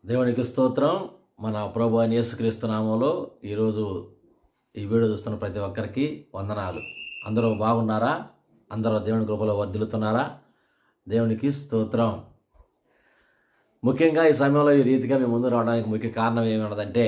దేవునికి స్తోత్రం మన ప్రభు అని యేసుక్రీస్తు నామంలో ఈరోజు ఈ వీడియో చూస్తున్న ప్రతి ఒక్కరికి వందనాలు అందరూ బాగున్నారా అందరూ దేవుని కృపలో వర్ధిల్లుతున్నారా దేవునికి స్తోత్రం ముఖ్యంగా ఈ సమయంలో ఈ రీతిగా మీ ముందు రావడానికి ముఖ్య కారణం ఏమన్నదంటే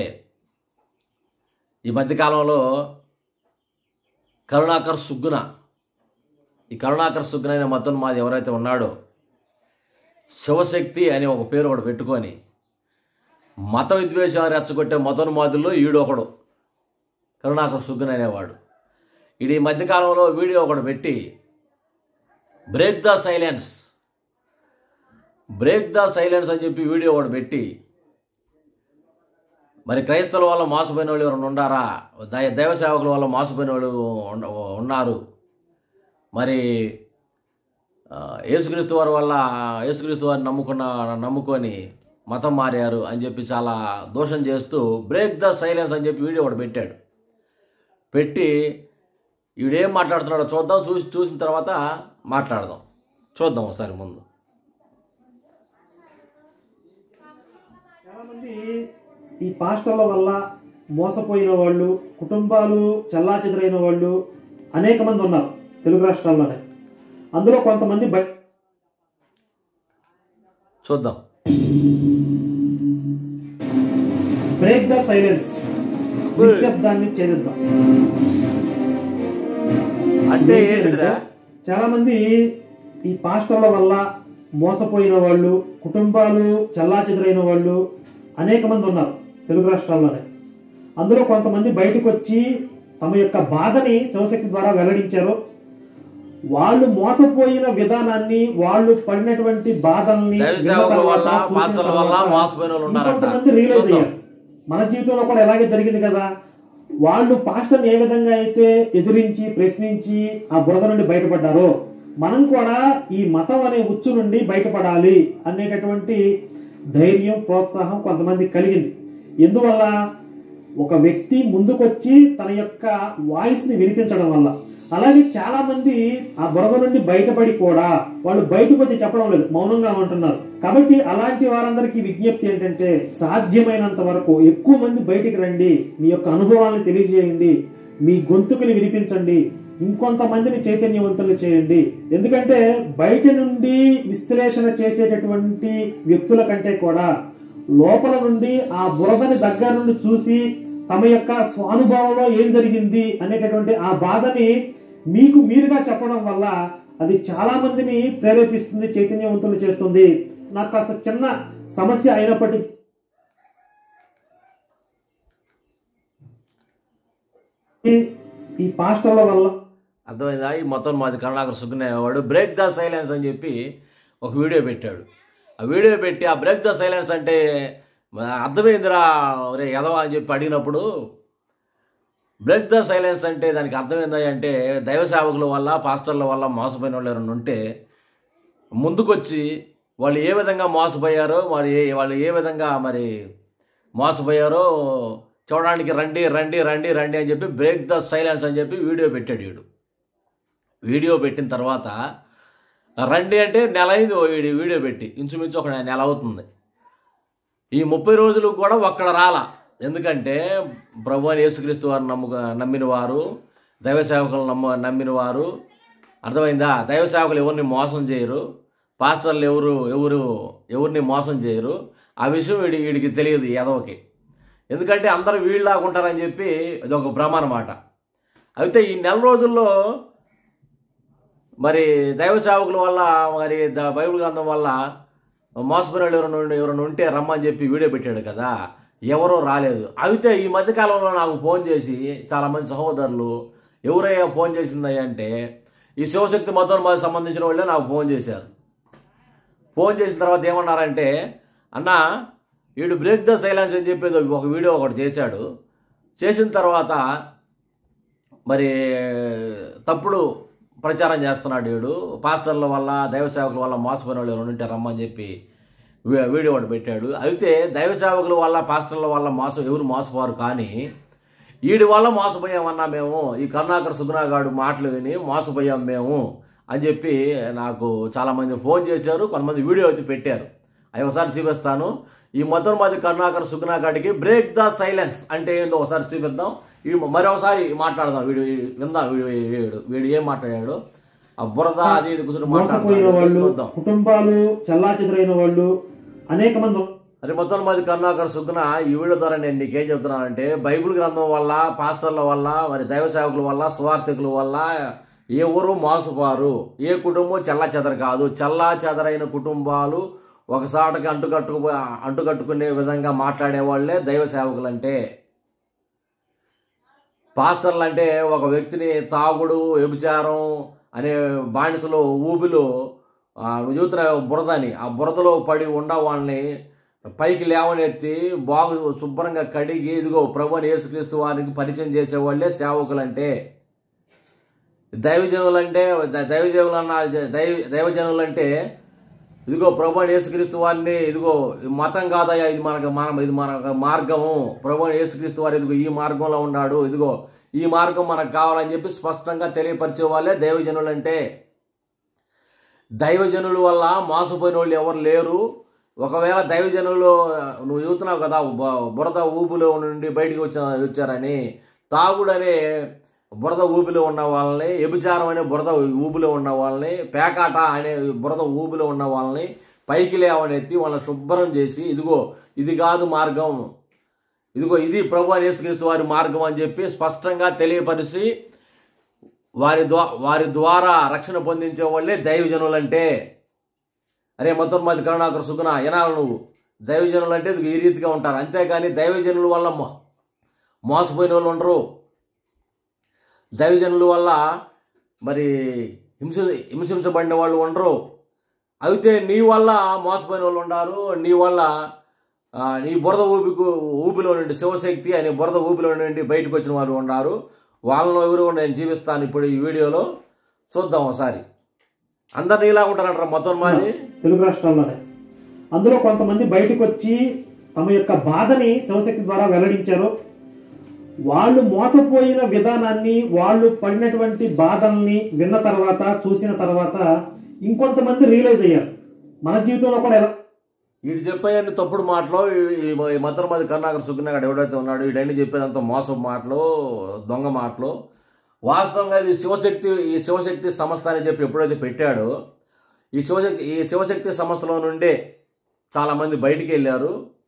ఈ మధ్యకాలంలో కరుణాకర్ సుగ్గున ఈ కరుణాకర్ సుగ్గున అనే మతోన్మాది ఎవరైతే ఉన్నాడో శివశక్తి అని ఒక పేరు ఒకటి పెట్టుకొని మత విద్వేషాలు రెచ్చగొట్టే మతోన్మాదుల్లో ఈడు ఒకడు కరుణాకర్ సుగ్గున అనేవాడు ఈడు ఈ మధ్యకాలంలో వీడియో ఒకటి పెట్టి break the silence break the silence అని చెప్పి వీడియో ఒకటి పెట్టి మరి క్రైస్తవుల వల్ల మోసపోయిన వాళ్ళు ఎవరైనా ఉన్నారా దై దైవ సేవకుల వల్ల మోసపోయిన వాళ్ళు ఉన్న- ఉన్నారు మరి ఆ, యేసుక్రీస్తు వారి వల్ల యేసుక్రీస్తు వారిని నమ్ముకున్న నమ్ముకొని మతం మారారు అని చెప్పి చాలా దోషం చేస్తూ బ్రేక్ ద సైలెన్స్ అని చెప్పి వీడియో ఒకటి పెట్టాడు పెట్టి ఈడేం మాట్లాడుతున్నాడో చూద్దాం చూసి చూసిన తర్వాత మాట్లాడదాం చూద్దాం ఒకసారి ముందు చాలామంది ఈ పాస్టర్ల వల్ల మోసపోయిన వాళ్ళు కుటుంబాలు చెల్లాచెదురైన వాళ్ళు అనేక మంది ఉన్నారు తెలుగు రాష్ట్రాల్లోనే అందులో కొంతమంది బయ చూద్దాం బ్రేక్ ద సైలెన్స్ నిశ్శబ్దాన్ని ఛేదిద్దాం అంటే ఏంటిదిరా చాలా మంది ఈ పాస్టర్ల వల్ల మోసపోయిన వాళ్ళు కుటుంబాలు చెల్లాచెదురైన వాళ్ళు అనేక మంది ఉన్నారు తెలుగు రాష్ట్రాల్లోనే అందులో కొంతమంది బయటకు వచ్చి తమ యొక్క బాధని శివశక్తి ద్వారా వెల్లడించారు వాళ్ళు మోసపోయిన విధానాన్ని వాళ్ళు పడినటువంటి బాధల్ని దైవ విన్న సేవకుల తర్వాత, వల్ల, చూసిన పాస్టర్ల వల్ల తర్వాత మోసపోయిన వాళ్ళు ఉన్నారంట. ఇంకొంతమంది రియలైజ్ చూద్దాం. అయ్యారు మన జీవితంలో కూడా ఎలాగే జరిగింది కదా వాళ్ళు పాస్టర్ని ఏ విధంగా అయితే ఎదిరించి ప్రశ్నించి ఆ బురద నుండి బయటపడ్డారో మనం కూడా ఈ మతం అనే ఉచ్చు నుండి బయటపడాలి అనేటటువంటి ధైర్యం ప్రోత్సాహం కొంతమంది కలిగింది ఎందువల్ల ఒక వ్యక్తి ముందుకొచ్చి తన యొక్క వాయిస్ ని వినిపించడం వల్ల అలాగే చాలా మంది ఆ బురద నుండి బయటపడి కూడా వాళ్ళు బయటకు వచ్చి చెప్పడం లేదు మౌనంగా ఉంటున్నారు కాబట్టి అలాంటి వారందరికీ విజ్ఞప్తి ఏంటంటే సాధ్యమైనంత వరకు ఎక్కువ మంది బయటికి రండి మీ యొక్క అనుభవాలను తెలియజేయండి మీ గొంతుకుని వినిపించండి ఇంకొంతమందిని చైతన్యవంతులు చేయండి ఎందుకంటే బయట నుండి విశ్లేషణ చేసేటటువంటి వ్యక్తుల కంటే కూడా లోపల నుండి ఆ బురదని దగ్గర నుండి చూసి తమ యొక్క స్వానుభవంలో ఏం జరిగింది అనేటటువంటి ఆ బాధని మీకు మీరుగా చెప్పడం వల్ల అది చాలా మందిని ప్రేరేపిస్తుంది చైతన్యవంతులు చేస్తుంది నాకు కాస్త చిన్న సమస్య అయినప్పటికీ ఈ పాస్టర్ల వల్ల అర్థమైందా ఈ మొత్తం మాది కరుణాకర్ సుగ్గున అనేవాడు బ్రేక్ ద సైలెన్స్ అని చెప్పి ఒక వీడియో పెట్టాడు ఆ వీడియో పెట్టి ఆ బ్రేక్ ద సైలెన్స్ అంటే మ- అర్థమైందిరా ఒరే ఎదవా అని చెప్పి అడిగినప్పుడు బ్రేక్ ద సైలెన్స్ అంటే దానికి అర్థం ఏందా అంటే దైవ సేవకుల వల్ల పాస్టర్ల వల్ల మోసపోయిన వాళ్ళు ఎవరైనా ఉంటే ముందుకొచ్చి వాళ్ళు ఏ విధంగా మోసపోయారో మరి ఏ వాళ్ళు ఏ విధంగా మరి మోసపోయారో చూడడానికి రండి రండి రండి రండి అని చెప్పి బ్రేక్ ద సైలెన్స్ అని చెప్పి వీడియో పెట్టాడు వీడు వీడియో పెట్టిన తర్వాత రండి అంటే నెల అయింది ఓ వీడి వీడియో పెట్టి ఇంచుమించు ఒక నెల అవుతుంది ఈ ముప్పై రోజులు కూడా ఒక్కడ రాల ఎందుకంటే ప్రభు అని యేసుక్రీస్తు వారు నమ్ముక నమ్మిన వారు దైవ సేవకులు నమ్మ నమ్మిన వారు అర్థమైందా దైవ సేవకులు ఎవరిని మోసం చేయరు పాస్టర్లు ఎవరు ఎవరు ఎవరిని మోసం చేయరు ఆ విషయం వీడి వీడికి తెలియదు ఎదవకి ఎందుకంటే అందరూ వీళ్ళలాగా ఉంటారని చెప్పి ఇది ఒక భ్రమ అన్నమాట అయితే ఈ నెల రోజుల్లో మరి దైవ సేవకుల వల్ల మరి ద- బైబిల్ గ్రంథం వల్ల మోసపోయిన వాళ్ళు ఎవరైనా ఉండి- ఎవరైనా ఉంటే రమ్మని చెప్పి వీడియో పెట్టాడు కదా ఎవరో రాలేదు అయితే ఈ మధ్యకాలంలో నాకు ఫోన్ చేసి చాలామంది సహోదరులు ఎవరయ్యా ఫోన్ చేసిందయ్యా అంటే ఈ శివశక్తి మతం మాకు సంబంధించిన వాళ్ళే నాకు ఫోన్ చేశారు ఫోన్ చేసిన తర్వాత ఏమన్నారంటే అన్న వీడు బ్రేక్ ద సైలెన్స్ అని చెప్పేది ఒక వీడియో ఒకటి చేశాడు చేసిన తర్వాత మరి తప్పుడు ప్రచారం చేస్తున్నాడు వీడు పాస్టర్ల వల్ల దైవ సేవకుల వల్ల మోసపోయిన వాళ్ళు ఎవరు ఉంటే రమ్మని చెప్పి వీ- వీడియో ఒకటి పెట్టాడు అయితే దైవ సేవకుల వల్ల పాస్టర్ల వల్ల మోసం ఎవరు మోసపోరు కానీ వీడి వల్ల మోసపోయామన్నా మేము ఈ కరుణాకర్ సుగుణాగాడు మాటలు విని మోసపోయాం మేము అని చెప్పి నాకు చాలామంది ఫోన్ చేశారు కొంతమంది వీడియో అయితే పెట్టారు అవి ఒకసారి చూపిస్తాను ఈ మధురమది కరుణాకర్ సుగ్నాకాడికి బ్రేక్ ద సైలెన్స్ అంటే ఏందో ఒకసారి చూపిద్దాం ఈ మరొకసారి మాట్లాడదాం వీడు వీడు విందాం వీడు వీడు వీడు ఏం మాట్లాడాడు ఆ బురద అది ఇది కూర్చొని మోసపోయిన వాళ్ళు మాట్లాడుతున్నాడు చూద్దాం కుటుంబాలు చెల్లాచెదురైన వాళ్ళు అనేక మంది అరే మొత్తం మంది కరుణాకర్ సుగ్న ఈ వీడియో ద్వారా నేను నీకేం చెప్తున్నానంటే బైబిల్ గ్రంథం వల్ల పాస్టర్ల వల్ల మరి దైవ సేవకుల వల్ల సువార్థికుల వల్ల ఏ ఊరు మోసపోరు ఏ కుటుంబం చెల్లా చెదర కాదు చెల్లా చెదరైన కుటుంబాలు ఒకసాటకి అంటుకట్టుకు అంటుకట్టుకునే విధంగా మాట్లాడే వాళ్ళే దైవ సేవకులు అంటే పాస్టర్లు అంటే ఒక వ్యక్తిని తాగుడు వ్యభిచారం అనే బానిసలో ఊబిలో ఆ, నువ్వు చూస్తున్న బురదని ఆ బురదలో పడి ఉండ వాళ్ళని పైకి లేవనెత్తి బాగు శుభ్రంగా కడిగి ఇదిగో ప్రభు అని యేసుక్రీస్తు వారికి పరిచయం చేసేవాళ్ళే సేవకులంటే దైవజనులంటే ద- దైవజనులు అన్న దైవ దైవజనులంటే ఇదిగో ప్రభు అని యేసుక్రీస్తు వారిని ఇదిగో ఇది మతం కాదయ్యా ఇది మనకు మనం ఇది మన మార్గము ప్రభు అని యేసుక్రీస్తు వారు ఇదిగో ఈ మార్గంలో ఉన్నాడు ఇదిగో ఈ మార్గం మనకు కావాలని చెప్పి స్పష్టంగా తెలియపరిచే వాళ్ళే దైవజనులంటే దైవజనుల వల్ల మోసపోయిన వాళ్ళు ఎవరు లేరు ఒకవేళ దైవజనులు నువ్వు చెబుతున్నావు కదా బ- బురద ఊబిలో నుండి బయటికి వచ్చా వచ్చారని తాగుడనే బురద ఊబిలో ఉన్న వాళ్ళని వ్యభిచారం అనే బురద ఊబిలో ఉన్న వాళ్ళని పేకాట అనే బురద ఊబిలో ఉన్న వాళ్ళని పైకి లేవనెత్తి వాళ్ళని శుభ్రం చేసి ఇదిగో ఇది కాదు మార్గం ఇదిగో ఇది ప్రభు అని యేసుక్రీస్తు వారి మార్గం అని చెప్పి స్పష్టంగా తెలియపరిచి వారి ద్వా వారి ద్వారా రక్షణ పొందించే వాళ్ళే దైవజనులంటే అరే మొత్తం మాది కరుణాకర్ సుగుణ ఎనాలి నువ్వు దైవజనులు అంటే ఇదిగో ఈ రీతిగా ఉంటారు అంతేగాని దైవజనుల వల్ల మో- మోసపోయిన వాళ్ళు ఉండరు దైవజనుల వల్ల మరి హింస హింసించబడిన వాళ్ళు ఉండరు అయితే నీ వల్ల మోసపోయిన వాళ్ళు ఉన్నారు నీ వల్ల ఆ, నీ బురద ఊపికు ఊపిలో నుండి శివశక్తి అనే బురద ఊపిలో నుండి బయటకు వచ్చిన వాళ్ళు ఉన్నారు వాళ్ళను ఎవరు నేను జీవిస్తాను ఇప్పుడు ఈ వీడియోలో చూద్దాం ఒకసారి అందరినీ ఇలా ఉంటారంటారా మొత్తం మాది తెలుగు రాష్ట్రాల్లోనే అందులో కొంతమంది బయటకు వచ్చి తమ యొక్క బాధని శివశక్తి ద్వారా వెల్లడించారు వాళ్ళు మోసపోయిన విధానాన్ని వాళ్ళు పడినటువంటి బాధల్ని విన్న తర్వాత చూసిన తర్వాత ఇంకొంతమంది రియలైజ్ అయ్యారు మన జీవితంలో కూడా ఎలా వీడు చెప్పేయన్ని తప్పుడు మాటలు ఈ- ఈ ఈ మద్దరు మధ్య కరుణాకర్ సుగ్నాగడ్ ఎవడైతే ఉన్నాడో వీడన్నీ చెప్పేదంతా మోసం మాటలు దొంగ మాటలు వాస్తవంగా ఇది శివశక్తి ఈ శివశక్తి సంస్థ అని చెప్పి ఎప్పుడైతే పెట్టాడో ఈ శివశక్తి ఈ శివశక్తి సంస్థలో నుండే చాలామంది బయటికి వెళ్ళారు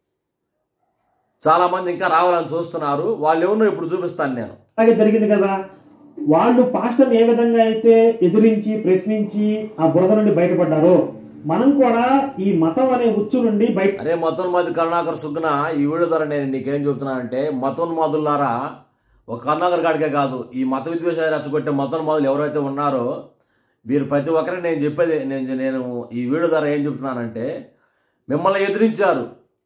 చాలామంది ఇంకా రావాలని చూస్తున్నారు వాళ్ళు ఎవరినో ఇప్పుడు చూపిస్తాను నేను అలాగే జరిగింది కదా వాళ్ళు పాస్టర్ని ఏ విధంగా అయితే ఎదిరించి ప్రశ్నించి ఆ బురద నుండి బయటపడ్డారో మనం కూడా ఈ మతం అనే ఉచ్చు నుండి బయట అరే మతోన్మాది కరుణాకర్ సుగ్న ఈ వీడియో ద్వారా నేను నీకేం చెబుతున్నానంటే మతోన్మాదులారా ఒక కరుణాకర్ గాడికే కాదు ఈ మత విద్వేషాలు రెచ్చగొట్టే మతోన్మాదులు ఎవరైతే ఉన్నారో వీరు ప్రతి ఒక్కరికి నేను చెప్పేది నేను నేను ఈ వీడియో ద్వారా ఏం చెప్తున్నానంటే మిమ్మల్ని ఎదిరించారు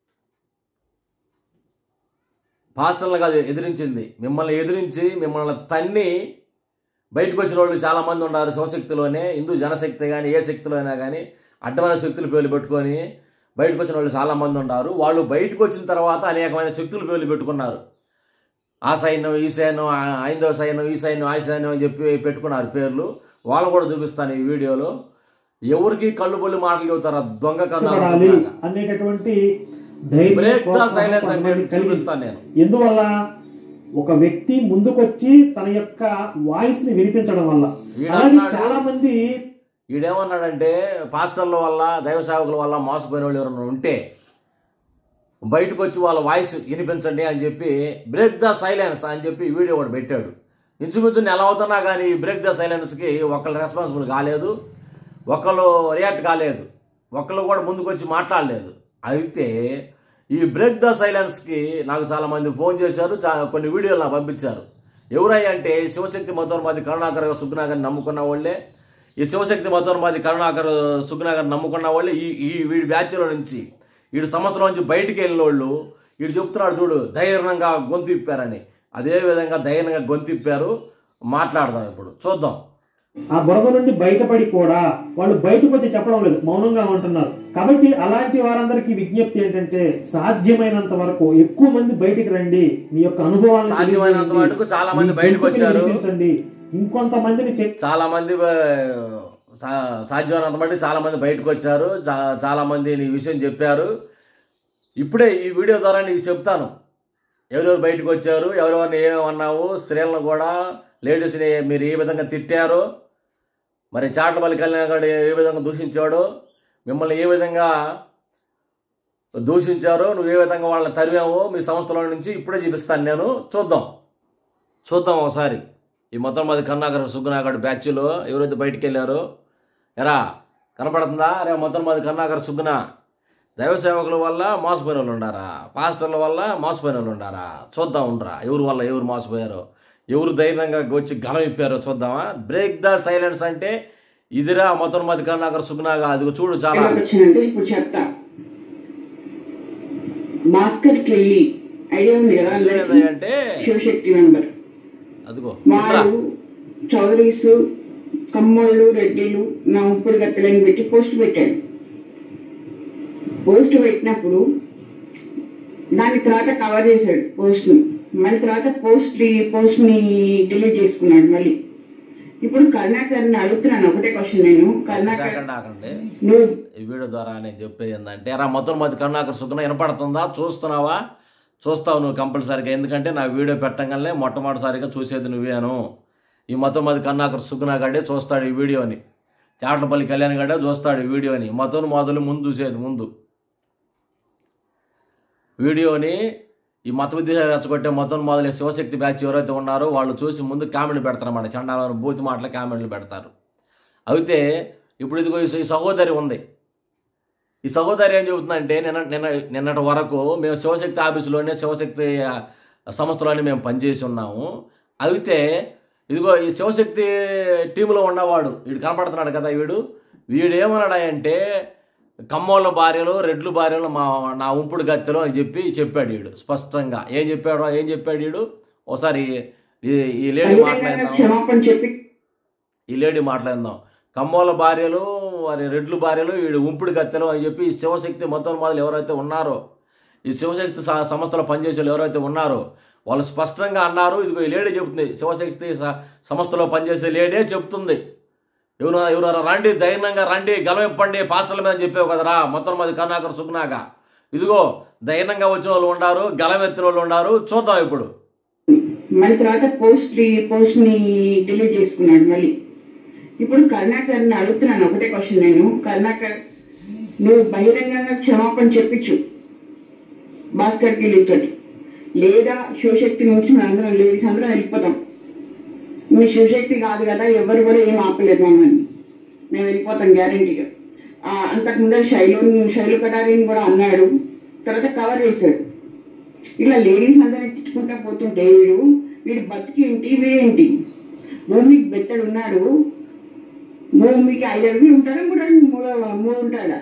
పాస్టర్లు కాదు ఎదిరించింది మిమ్మల్ని ఎదిరించి మిమ్మల్ని తన్ని బయటకు వచ్చిన వాళ్ళు చాలా మంది ఉన్నారు శివశక్తిలోనే హిందూ జనశక్తి కానీ ఏ శక్తిలో అయినా కానీ అడ్డమైన శక్తులు పేర్లు పెట్టుకొని బయటకు వచ్చిన వాళ్ళు చాలా మంది ఉన్నారు వాళ్ళు బయటకు వచ్చిన తర్వాత అనేకమైన శక్తులు పేర్లు పెట్టుకున్నారు ఆ సైన్యం ఈ సైన్యం ఆ- ఐందవ సైన్యం ఈ సైన్యం ఆ సైన్యం అని చెప్పి పెట్టుకున్నారు పేర్లు వాళ్ళు కూడా చూపిస్తాను ఈ వీడియోలో ఎవరికి కళ్ళు బొల్లి మాటలు చెబుతారు ఆ దొంగ పడాలి కన్నా అనేటటువంటి ధైర్యం, బ్రేక్ ద ప్రోత్సాహం సైలెన్స్ అంటే కొంతమందికి కలిగింది. చూపిస్తాను నేను ఎందువల్ల ఒక వ్యక్తి ముందుకొచ్చి తన యొక్క వాయిస్ ని వినిపించడం వల్ల ఈయన అలాగే అన్నాడు- చాలా మంది ఈడేమన్నాడంటే పాస్టర్ల వల్ల దైవ సేవకుల వల్ల మోసపోయిన వాళ్ళు ఎవరైనా ఉంటే బయటకు వచ్చి వాళ్ళ వాయిస్ వినిపించండి అని చెప్పి బ్రేక్ ద సైలెన్స్ అని చెప్పి వీడియో కూడా పెట్టాడు ఇంచుమించు నెల అవుతున్నా కానీ బ్రేక్ ద సైలెన్స్కి ఒకళ్ళు రెస్పాన్సిబుల్ కాలేదు ఒకళ్ళు రియాక్ట్ కాలేదు ఒకళ్ళు కూడా ముందుకు వచ్చి మాట్లాడలేదు అయితే ఈ బ్రేక్ ద సైలెన్స్కి నాకు చాలామంది ఫోన్ చేశారు చా కొన్ని వీడియోలు నాకు పంపించారు ఎవరై అంటే శివశక్తి మతోన్మాది కరుణాకర్ సుగ్నాగర్ నమ్ముకున్న వాళ్ళే ఈ శివశక్తి మతోన్మాది కరుణాకర్ సుగ్నాగర్ నమ్ముకున్న వాళ్ళే ఈ ఈ వీడి బ్యాచ్లో నుంచి వీడి సంవత్సరం నుంచి బయటికి వెళ్ళిన వాళ్ళు వీడు చెప్తున్నాడు చూడు ధైర్యంగా గొంతు ఇప్పారని అదే విధంగా ధైర్యంగా గొంతు ఇప్పారు మాట్లాడదాం ఇప్పుడు చూద్దాం ఆ బురద నుండి బయటపడి కూడా వాళ్ళు బయటకు వచ్చి చెప్పడం లేదు మౌనంగా ఉంటున్నారు కాబట్టి అలాంటి వారందరికీ విజ్ఞప్తి ఏంటంటే సాధ్యమైనంత వరకు ఎక్కువ మంది బయటికి రండి మీ యొక్క అనుభవాలను సాధ్యమైనంత తెలియజేయండి. వరకు చాలా మంది మీ బయటకు గొంతుకుని వచ్చారు. వినిపించండి ఇంకొంతమందిని చె- చాలా మంది ఆ, సా- సాధ్యమైనంత మట్టి చాలామంది బయటకు వచ్చారు చా చాలామంది నీ విషయం చెప్పారు ఇప్పుడే ఈ వీడియో ద్వారా నీకు చెప్తాను ఎవరెవరు బయటకు వచ్చారు ఎవరెవరిని ఏమన్నావు స్త్రీలను కూడా లేడీస్ని మీరు ఏ విధంగా తిట్టారు మరి చాట్లపల్లి కళ్యాణ్ గారు ఏ విధంగా దూషించాడు మిమ్మల్ని ఏ విధంగా దూషించారో నువ్వు ఏ విధంగా వాళ్ళని తరివావో మీ సంస్థలో నుంచి ఇప్పుడే చూపిస్తాను నేను చూద్దాం చూద్దాం ఒకసారి ఈ మొత్తం మాది కన్నాగర్ సుగ్గునాగడ్ బ్యాచ్లో ఎవరైతే బయటికి వెళ్ళారో ఎరా కనపడుతుందా రే మొత్తం మాది కన్నాగర్ సుగ్గున దైవ సేవకుల వల్ల మోసపోయిన వాళ్ళు ఉండారా పాస్టర్ల వల్ల మోసపోయిన వాళ్ళు ఉండారా చూద్దాం ఉండరా ఎవరి వల్ల ఎవరు మోసపోయారో ఎవరు ధైర్యంగా వచ్చి గలం ఇప్పారో చూద్దామా బ్రేక్ ద సైలెన్స్ అంటే ఇదిరా మొత్తం మాది కన్నాగర్ సుగ్గునాగా అదిగో చూడు చాలా ఎలా వచ్చిందంటే ఇప్పుడు చెప్తా భాస్కర్కి వెళ్ళి ఐడియా ఉంది కదా విషయం అందరికీ? ఏంటంటే శివశక్తి మెంబర్ అదిగో ఉండరా. వారు చౌదరీస్ కమ్మోళ్ళు రెడ్డిలు నా ఉప్పుడు గత్తలని పెట్టి పోస్ట్ పెట్టాడు పోస్ట్ పెట్టినప్పుడు దాని తర్వాత కవర్ చేశాడు పోస్ట్ ని మళ్ళీ తర్వాత పోస్ట్ పోస్ట్ ని డిలీట్ చేసుకున్నాడు మళ్ళీ ఇప్పుడు కరుణాకర్ని అడుగుతున్నాను ఒకటే క్వశ్చన్ నేను కరుణాకర్ కాకండి ఆకండి నువ్వు ఈ వీడియో ద్వారా నేను చెప్పేది ఏంటంటే రా మొత్తం మధ్య కరుణాకర్ సుఖన వినపడుతుందా చూస్తున్నావా చూస్తావు నువ్వు కంపల్సరీగా ఎందుకంటే నా వీడియో పెట్టగానే మొట్టమొదటిసారిగా చూసేది నువ్వేను ఈ మొత్తం మధ్య కరుణాకర్ సుఖనా గడే చూస్తాడు ఈ వీడియోని చాట్లపల్లి కళ్యాణ్ గడే చూస్తాడు ఈ వీడియోని మొత్తం మొదలు ముందు చూసేది ముందు వీడియోని ఈ మత విద్య రెచ్చగొట్టే మొత్తం మొదలు శివశక్తి బ్యాచ్ ఎవరైతే ఉన్నారో వాళ్ళు చూసి ముందు కామెంట్లు పెడతారన్నమాట చండాలని బూతి మాటలు కామెంట్లు పెడతారు అయితే ఇప్పుడు ఇదిగో ఈ ఈ సహోదరి ఉంది ఈ సహోదరి ఏం చెబుతుందంటే నిన్న నిన్న నిన్నటి వరకు మేము శివశక్తి ఆఫీసులోనే శివశక్తి ఆ, సంస్థలోనే మేము పనిచేసి ఉన్నాము అయితే ఇదిగో ఈ శివశక్తి టీంలో ఉన్నవాడు వీడు కనపడుతున్నాడు కదా వీడు వీడు ఏమన్నాడంటే కమ్మోళ్ళ భార్యలు రెడ్లు భార్యలు మా నా ఉంపుడు గత్తెలు అని చెప్పి చెప్పాడు వీడు స్పష్టంగా ఏం చెప్పాడు ఏం చెప్పాడు వీడు ఒకసారి ఈ ఈ లేడీ బహిరంగంగా మాట్లాడదాం క్షమాపణ చెప్పి ఈ లేడీ మాట్లాడిందాం కమ్మోళ్ళ భార్యలు మరి రెడ్లు భార్యలు వీడు ఉంపుడు గత్తెలు అని చెప్పి ఈ శివశక్తి మొత్తం మొదలు ఎవరైతే ఉన్నారో ఈ శివశక్తి స- సంస్థలో పనిచేసే వాళ్ళు ఎవరైతే ఉన్నారో వాళ్ళు స్పష్టంగా అన్నారు ఇదిగో ఈ లేడీ చెబుతుంది శివశక్తి స- సంస్థలో పనిచేసే లేడీ చెప్తుంది ఎవరు ఎవరు రండి ధైర్యంగా రండి గలవిప్పండి పాస్టర్ల మీద చెప్పావు కదరా మొత్తం మంది కరుణాకర్ సుగ్నాక ఇదిగో ధైర్యంగా వచ్చిన వాళ్ళు ఉన్నారు గలం ఎత్తిన వాళ్ళు ఉన్నారు చూద్దాం ఇప్పుడు మళ్ళీ తర్వాత పోస్ట్ పోస్ట్ ని డిలీట్ చేసుకున్నాడు మళ్ళీ ఇప్పుడు కరుణాకర్ని అడుగుతున్నాను ఒకటే క్వశ్చన్ నేను కరుణాకర్ నువ్వు బహిరంగంగా క్షమాపణ చెప్పించు భాస్కర్కి లిక్కటి లేదా శివశక్తి నుంచి మనం అందరం లేడీస్ అందరం వెళ్ళిపోతాం మీ శివశక్తి కాదు కదా ఎవరు కూడా ఏం ఆపలేదు మమ్మల్ని మేము వెళ్ళిపోతాం గ్యారంటీగా అంతకుముందే శైలు శైలు కటారిని కూడా అన్నాడు తర్వాత కవర్ చేశాడు ఇలా లేడీస్ అందరిని తిట్టుకుంటా పోతుంటే వీడు వీడు బతికి ఏంటి వీడేంటి భూమికి బెత్తడు ఉన్నాడు భూమికి ఐదు ఉంటాడు మూడు మూడు మూడు ఉంటాడా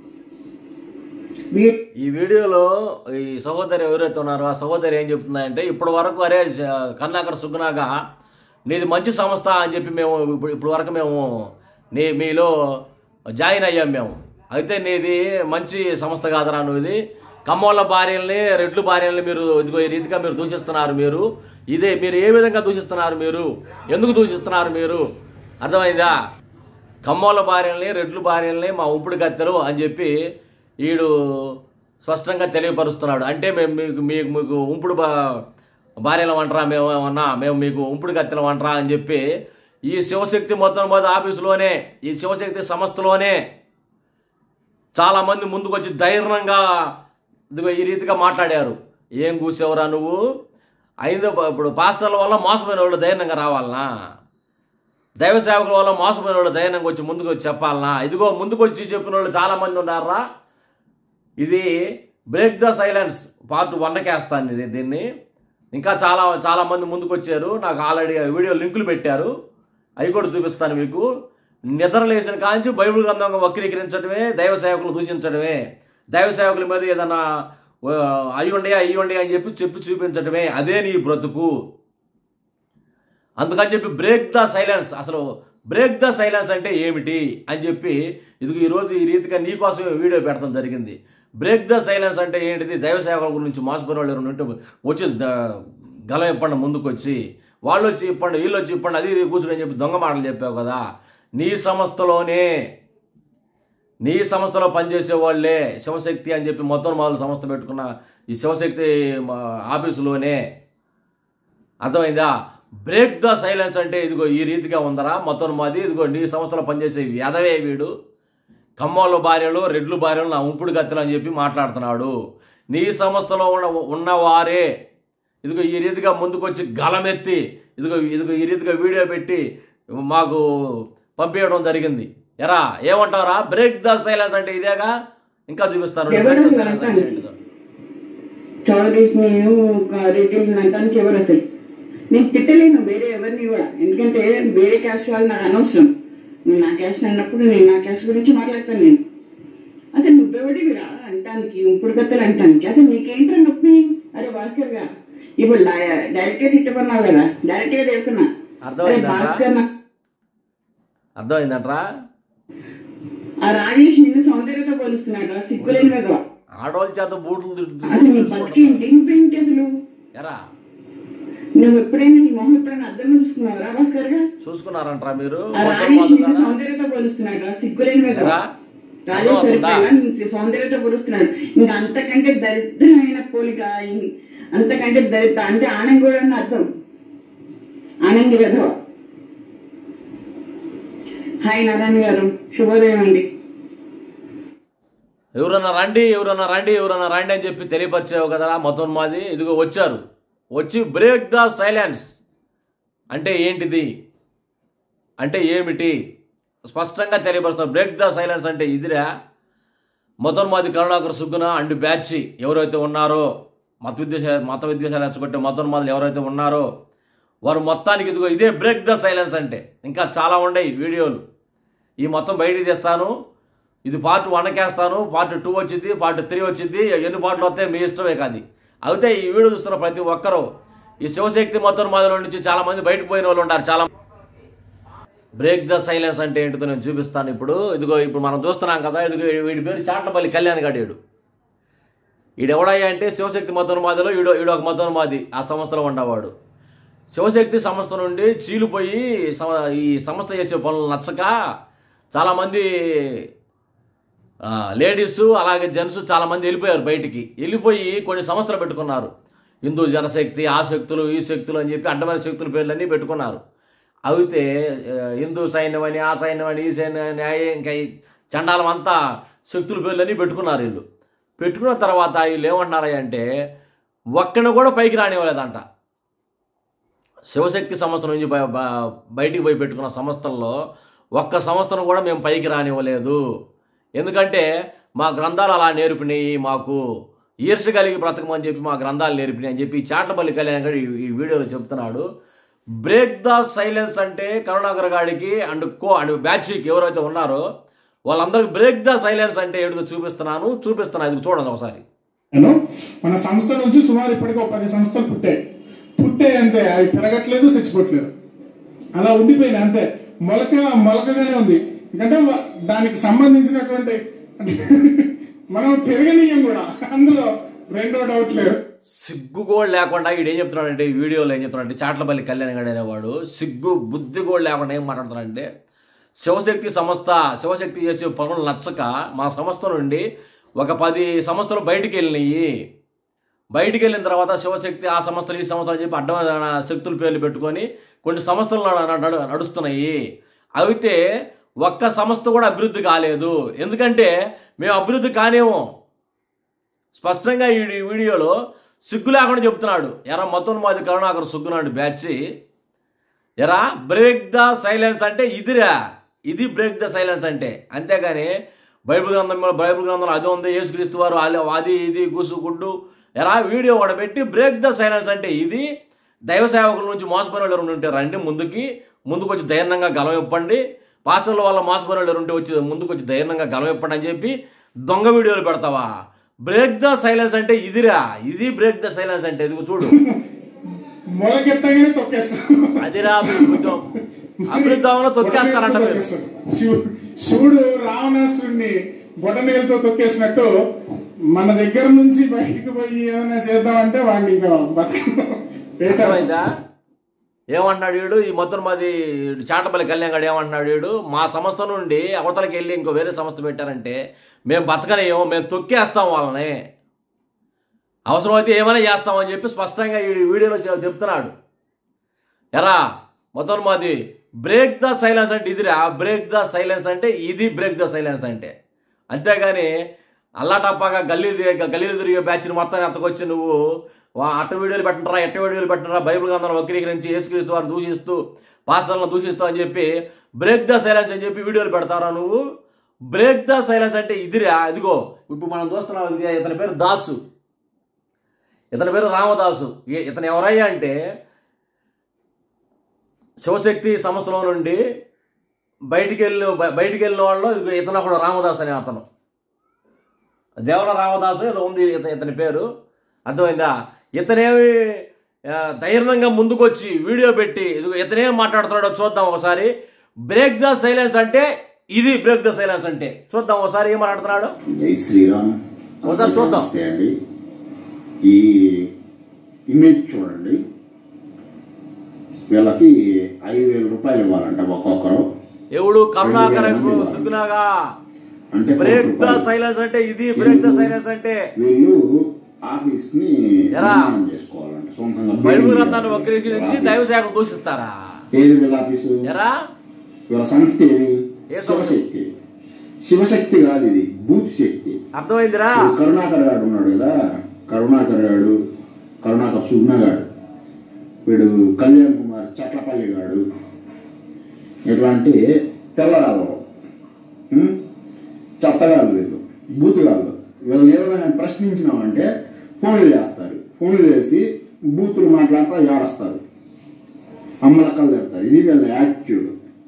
వీడు ఈ వీడియోలో ఈ సహోదరి ఎవరైతే ఉన్నారో ఆ సహోదరి ఏం చెప్తుందంటే ఇప్పటి వరకు అరే జ- కన్నాకర్ సుగ్నాగా నీది మంచి సంస్థ అని చెప్పి మేము ఇప్పుడు ఇప్పుడు వరకు మేము నీ మీలో జాయిన్ అయ్యాం మేము అయితే నీది మంచి సంస్థ కాదరా నువ్వు ఇది కమ్మోళ్ళ భార్యల్ని రెడ్లు భార్యల్ని మీరు ఇదిగో ఈ రీతిగా మీరు దూషిస్తున్నారు మీరు ఇదే మీరు ఏ విధంగా దూషిస్తున్నారు మీరు ఎందుకు దూషిస్తున్నారు మీరు అర్థమైందా కమ్మోళ్ళ భార్యల్ని రెడ్లు భార్యల్ని మా ఉంపుడు కత్తెలు అని చెప్పి వీడు స్పష్టంగా తెలియపరుస్తున్నాడు అంటే మేము మీకు మీకు మీకు ఉంపుడు బా భార్యలు అంటారా మేము ఏమన్నా మేము మీకు ఉంపుడు కత్తెలు అంటారా అని చెప్పి ఈ శివశక్తి మొత్తం మీద ఆఫీసులోనే ఈ శివశక్తి సంస్థలోనే చాలామంది ముందుకు వచ్చి ధైర్యంగా ఇదిగో ఈ రీతిగా మాట్లాడారు ఏం కూసేవరా నువ్వు ఐదు ఇప్పుడు పాస్టర్ల వల్ల మోసపోయిన వాళ్ళు ధైర్యంగా రావాలనా దైవ సేవకుల వల్ల మోసపోయిన వాళ్ళు ధైర్యంగా వచ్చి ముందుకు వచ్చి చెప్పాలనా ఇదిగో ముందుకు వచ్చి చెప్పిన వాళ్ళు చాలా మంది ఉన్నారా ఇది బ్రేక్ ద సైలెన్స్ పార్ట్ వన్కేస్తాను ఇది దీన్ని ఇంకా చాలా చాలా మంది ముందుకు వచ్చారు నాకు ఆల్రెడీ వీడియో లింకులు పెట్టారు అవి కూడా చూపిస్తాను మీకు నిద్ర లేచిన కాంచి బైబిల్ గ్రంథంగా వక్రీకరించడమే దైవ సేవకులు దూషించడమే దైవ సేవకుల మీద ఏదైనా అయ్యుండే అయ్యుండే అని చెప్పి చెప్పి చూపించడమే అదే నీ బ్రతుకు అందుకని చెప్పి బ్రేక్ ద సైలెన్స్ అసలు బ్రేక్ ద సైలెన్స్ అంటే ఏమిటి అని చెప్పి ఇది ఈరోజు ఈ రీతిగా నీకోసం వీడియో పెడతాం జరిగింది బ్రేక్ ద సైలెన్స్ అంటే ఏంటిది దైవ సేవకుల గురించి మోసపోయిన వాళ్ళు ఎవరైనా ఉంటే వచ్చి ద- గల ఇప్పండి ముందుకు వచ్చి వాళ్ళు వచ్చి ఇప్పండి వీళ్ళు వచ్చి ఇప్పండి అది ఇది కూర్చుని అని చెప్పి దొంగ మాటలు చెప్పావు కదా నీ సంస్థలోనే నీ సంస్థలో పనిచేసే వాళ్ళే శివశక్తి అని చెప్పి మొత్తం మొదలు సంస్థ పెట్టుకున్న ఈ శివశక్తి మా ఆఫీసులోనే అర్థమైందా బ్రేక్ ద సైలెన్స్ అంటే ఇదిగో ఈ రీతిగా ఉందరా మొత్తం మాది ఇదిగో నీ సంస్థలో పనిచేసే ఎదవే వీడు కమ్మోళ్ళ భార్యలు రెడ్లు భార్యలు నా ఉంపుడు గత్తెలు అని చెప్పి మాట్లాడుతున్నాడు నీ సంస్థలో ఉన్న ఉన్నవారే ఇదిగో ఈ రీతిగా ముందుకొచ్చి గలమెత్తి ఇదిగో ఇదిగో ఈ రీతిగా వీడియో పెట్టి మాకు పంపించడం జరిగింది ఎరా ఏమంటారా బ్రేక్ ద సైలెన్స్ అంటే ఇదేగా ఇంకా చూపిస్తాను ఎవరు break the silence అంటే అంటాను? ఏంటిదో. చౌదరీస్ నేను రెడ్డిని అంటానికి ఎవరు అసలు నేను తిట్టలేను వేరే ఎవరిని కూడా ఎందుకంటే వేరే క్యాస్ట్ వాళ్ళు నాకు అనవసరం నువ్వు నా క్యాస్ట్ అన్నప్పుడు నేను నా క్యాస్ట్ గురించి మాట్లాడతాను నేను అసలు నువ్వెవడివిరా అంటానికి ఇప్పుడు కత్తలు అంటానికి అసలు నీకేంట్రా నొప్పి అరే భాస్కర్ గా ఇప్పుడు డైరెక్ట్ గా తిట్టమన్నావు కదా డైరెక్ట్ గా చెప్తున్నా అరే అర్థమైందా భాస్కర్ నా అర్థమైందంట్రా ఆ రాజేష్ నిన్ను సౌందర్యతో పోలుస్తున్నాడు సిగ్గులేని మీద ఆడవాళ్ళ చేత బూట్లు తిట్టు- అసలు నీ బతికేంటి నువ్వేంటి అసలు ఎరా నువ్వు ఎప్పుడైనా నీ మొహం ఎప్పుడైనా అర్థం చూసుకున్నావురా భాస్కర్ గా చూసుకున్నారంట్రా మీరు ఆ మొత్తం రాజేష్ వాళ్ళు నిన్ను కదా? సౌందర్యతో పోలుస్తున్నాడు సిగ్గులేని మీద ఎరా? రాజేష్ అర్థమవుతుందా? సరిపోయినా నీ సౌందర్యతో పోలుస్తున్నాడు ఇంకా అంతకంటే దరిద్రమైన పోలిక ఇం- అంతకంటే దరిద్ర అంటే ఆనంద్ కూడా అని అర్థం ఆనంద్ కదా హాయ్ నారాయణ గారు శుభోదయం అండి ఎవరన్నా రండి ఎవరన్నా రండి ఎవరన్నా రండి అని చెప్పి తెలియపరిచావు కదరా మొత్తం మాది ఇదిగో వచ్చారు వచ్చి బ్రేక్ ద సైలెన్స్ అంటే ఏంటిది అంటే ఏమిటి స్పష్టంగా తెలియపరుస్తున్నారు బ్రేక్ ద సైలెన్స్ అంటే ఇదిరా మొత్తం మాది కరుణాకర్ సుగ్గున అండ్ బ్యాచ్ ఎవరైతే ఉన్నారో మత విద్వేషాలు మత విద్వేషాలు రెచ్చగొట్టే మొత్తం మాది ఎవరైతే ఉన్నారో వారు మొత్తానికి ఇదిగో ఇదే బ్రేక్ ద సైలెన్స్ అంటే ఇంకా చాలా ఉన్నాయి వీడియోలు ఈ మొత్తం బయటికి తీస్తాను ఇది పార్ట్ వన్ వేస్తాను పార్ట్ టూ వచ్చింది పార్ట్ త్రీ వచ్చింది ఎన్ని పాటలు వస్తాయి మీ ఇష్టమే కాదు అయితే ఈ వీడియో చూస్తున్న ప్రతి ఒక్కరూ ఈ శివశక్తి మొత్తం మొదల నుంచి చాలా మంది బయటకు పోయిన వాళ్ళు ఉంటారు చాలా బ్రేక్ ద సైలెన్స్ అంటే ఏంటిదో నేను చూపిస్తాను ఇప్పుడు ఇదిగో ఇప్పుడు మనం చూస్తున్నాం కదా ఇదిగో వీడి పేరు చాట్లపల్లి కళ్యాణ్ గాడేడు ఈడెవడయ్యా అంటే శివశక్తి మొత్తం మాదిలో ఈడో ఈడొక మొత్తం మాది ఆ సంస్థలో ఉండేవాడు శివశక్తి సంస్థ నుండి చీలిపోయి సమ- ఈ సంస్థ చేసే పనులు నచ్చక చాలామంది ఆ, లేడీస్ అలాగే జెంట్స్ చాలామంది వెళ్ళిపోయారు బయటికి వెళ్ళిపోయి కొన్ని సంస్థలు పెట్టుకున్నారు హిందూ జనశక్తి ఆ శక్తులు ఈ శక్తులు అని చెప్పి అడ్డమైన శక్తుల పేర్లన్నీ పెట్టుకున్నారు అయితే ఆ, హిందూ సైన్యం అని ఆ సైన్యం అని ఈ సైన్యం అని ఆ ఇంకా ఈ చండాలం అంతా శక్తుల పేర్లన్నీ పెట్టుకున్నారు వీళ్ళు పెట్టుకున్న తర్వాత వీళ్ళు ఏమంటున్నారా అంటే ఒక్కడిని కూడా పైకి రానివ్వలేదంట శివశక్తి సంస్థ నుంచి బయ- బ- బయటికి పోయి పెట్టుకున్న సంస్థల్లో ఒక్క సంస్థను కూడా మేము పైకి రానివ్వలేదు ఎందుకంటే మా గ్రంథాలు అలా నేర్పినాయి మాకు ఈర్ష కలిగి బ్రతకమని చెప్పి మా గ్రంథాలు నేర్పినాయి అని చెప్పి చాటపల్లి కళ్యాణ్ గారు ఈ- ఈ వీడియోలో చెప్తున్నాడు బ్రేక్ ద సైలెన్స్ అంటే కరుణాకర్ గాడికి అండ్ కో అండ్ బ్యాచ్కి ఎవరైతే ఉన్నారో వాళ్ళందరికీ బ్రేక్ ద సైలెన్స్ అంటే ఏడుదో చూపిస్తున్నాను చూపిస్తున్నాను ఇది చూడండి ఒకసారి హలో మన సంస్థ నుంచి సుమారు ఇప్పటికి ఒక పది సంస్థలు పుట్టాయి పుట్టాయి అంతే అవి పెరగట్లేదు చచ్చిపోవట్లేదు అలా ఉండిపోయింది అంతే మొలక మొలకగానే ఉంది ఎందుకంటే వ- దానికి సంబంధించినటువంటి మనం పెరగనీయం కూడా అందులో రెండో డౌట్ లేదు సిగ్గు కూడా లేకుండా ఈడు ఏం చెప్తున్నాడంటే ఈ వీడియోలో ఏం చెప్తున్నాడంటే చాట్లపల్లి కళ్యాణ్ గడి అనేవాడు సిగ్గు బుద్ధి కూడా లేకుండా ఏం మాట్లాడుతున్నాడంటే శివశక్తి సంస్థ శివశక్తి చేసే పనులు నచ్చక మా సంస్థ నుండి ఒక పది సంస్థలు బయటికి వెళ్ళినాయి బయటికి వెళ్ళిన తర్వాత శివశక్తి ఆ సంస్థలు ఈ సంస్థలు అని చెప్పి అడ్డమైన శక్తుల పేర్లు పెట్టుకొని కొన్ని సంస్థలు నడ- నడు- నడుస్తున్నాయి అయితే ఒక్క సంస్థ కూడా అభివృద్ధి కాలేదు ఎందుకంటే మేము అభివృద్ధి కానేమో స్పష్టంగా ఈ ఈ వీడియోలో సిగ్గు లేకుండా చెప్తున్నాడు ఎరా మొత్తం మాది కరుణాకర్ సుగ్గునాడు బ్యాచ్ ఎరా బ్రేక్ ద సైలెన్స్ అంటే ఇదిరా ఇది బ్రేక్ ద సైలెన్స్ అంటే అంతేగాని బైబిల్ గ్రంథంలో బైబిల్ గ్రంథంలో అది ఉంది యేసుక్రీస్తు వారు అలా- అది ఇది గుసు గుడ్డు ఎరా వీడియో కూడా పెట్టి బ్రేక్ ద సైలెన్స్ అంటే ఇది దైవ సేవకుల నుంచి మోసపోయిన వాళ్ళు ఎవరు ఉంటే రండి ముందుకి ముందుకు వచ్చి ధైర్యంగా గలం ఇప్పండి పాస్టర్ల వల్ల మోసపోయిన వాళ్ళు ఎవరు ఉంటే వచ్చి ముందుకు వచ్చి ధైర్యంగా గలం ఇప్పండి అని చెప్పి దొంగ వీడియోలు పెడతావా బ్రేక్ ద సైలెన్స్ అంటే ఇదిరా ఇది బ్రేక్ ద సైలెన్స్ అంటే ఇదిగో చూడు మొలకెత్తగానే తొక్కేస్తాం అదిరా మీరు కొంచెం అభివృద్ధి అవ్వలో తొక్కేస్తారంట మీరు తొక్కేస్తాడు. శివు- శివుడు రావణాసుడిని బొటనేలతో తొక్కేసినట్టు మన దగ్గర నుంచి బయటికి పోయి ఏమైనా చేద్దామంటే వాడిని ఇంకా బతక అర్థమైందా ఏమంటున్నాడు వీడు ఈ మొత్తం మాది చాటపల్లి కళ్యాణ్ గారు ఏమంటున్నాడు వీడు మా సంస్థ నుండి అవతలకి వెళ్ళి ఇంకో వేరే సంస్థ పెట్టారంటే మేము బతకలేము మేము తొక్కేస్తాం వాళ్ళని అవసరమైతే ఏమైనా చేస్తామని చెప్పి స్పష్టంగా ఈ వీడియోలో చె- చెప్తున్నాడు ఎరా మొత్తం మాది బ్రేక్ ద సైలెన్స్ అంటే ఇదిరా బ్రేక్ ద సైలెన్స్ అంటే ఇది బ్రేక్ ద సైలెన్స్ అంటే అంతేగాని అల్లాటప్పాగా గల్లీ గల్లీలు తిరిగే బ్యాచ్ని మొత్తం ఎత్తకొచ్చి నువ్వు వా- అట్ట వీడియోలు పెట్టరా ఎట్ట వీడియోలు పెట్టరా బైబిల్ గ్రంథాలను వక్రీకరించి యేసుక్రీస్తు వారు దూషిస్తూ పాస్టర్లను దూషిస్తూ అని చెప్పి బ్రేక్ ద సైలెన్స్ అని చెప్పి వీడియోలు పెడతారా నువ్వు బ్రేక్ ద సైలెన్స్ అంటే ఇదిరా ఇదిగో ఇప్పుడు మనం చూస్తున్నాం ఇది ఇతని పేరు దాసు ఇతని పేరు రామదాసు ఈ- ఇతను ఎవరయ్యా అంటే శివశక్తి సంస్థలో నుండి బయటికి వెళ్ళి బ- బయటికి వెళ్ళిన వాళ్ళు ఇదిగో ఇతను ఒకడు రామదాస్ అనే అతను దేవర రామదాసు ఏదో ఉంది ఇత ఇతని పేరు అర్థమైందా ఇతనేమి ఆ, ధైర్యంగా ముందుకొచ్చి వీడియో పెట్టి ఇదిగో ఇతనేం మాట్లాడుతున్నాడో చూద్దాం ఒకసారి బ్రేక్ ద సైలెన్స్ అంటే ఇది బ్రేక్ ద సైలెన్స్ అంటే చూద్దాం ఒకసారి ఏం మాట్లాడుతున్నాడు జై శ్రీరామ్ ఒకసారి చూద్దాం. నమస్తే అండి ఈ ఇమేజ్ చూడండి వీళ్ళకి ఐదు వేల రూపాయలు ఇవ్వాలంట ఒక్కొక్కరు ఎవడు కరుణాకర్ రెండు వేల మంది సుగ్నాగా అంటే కోటి బ్రేక్ ద రూపాయలు. సైలెన్స్ అంటే ఇది బ్రేక్ ద ఎందుకు? సైలెన్స్ అంటే వీళ్ళు ఆఫీస్ ని ఎరా? నిర్మాణం చేసుకోవాలంట సొంతంగా బైబిల్ బిల్డింగ్ గ్రంథాన్ని చేయాలి. వక్రీకరించి ఆఫీస్. దైవ శాఖ దూషిస్తారా ఏది వీళ్ళ ఆఫీసు ఎరా వీళ్ళ సంస్థ ఏది ఏ సంస్థ? శివశక్తి శివశక్తి కాదు ఇది బూత్ శక్తి అర్థమైందిరా ఇప్పుడు కరుణాకర్ గాడు ఉన్నాడు కదా కరుణాకర్ గాడు కరుణాకర్ సుగ్న గాడు వీడు కళ్యాణ్ కుమార్ చట్లపల్లి గాడు ఇట్లాంటి తెల్లగాళ్ళు చెత్తగాళ్ళు వీళ్ళు బూతుగాళ్ళు వీళ్ళని ఏదైనా కానీ ప్రశ్నించినామంటే ఫోన్లు చేస్తారు ఫోన్లు చేసి బూతులు మాట్లాడుతూ ఏడస్తారు అమ్మలక్కలు చెప్తారు ఇది వీళ్ళ యాటిట్యూడ్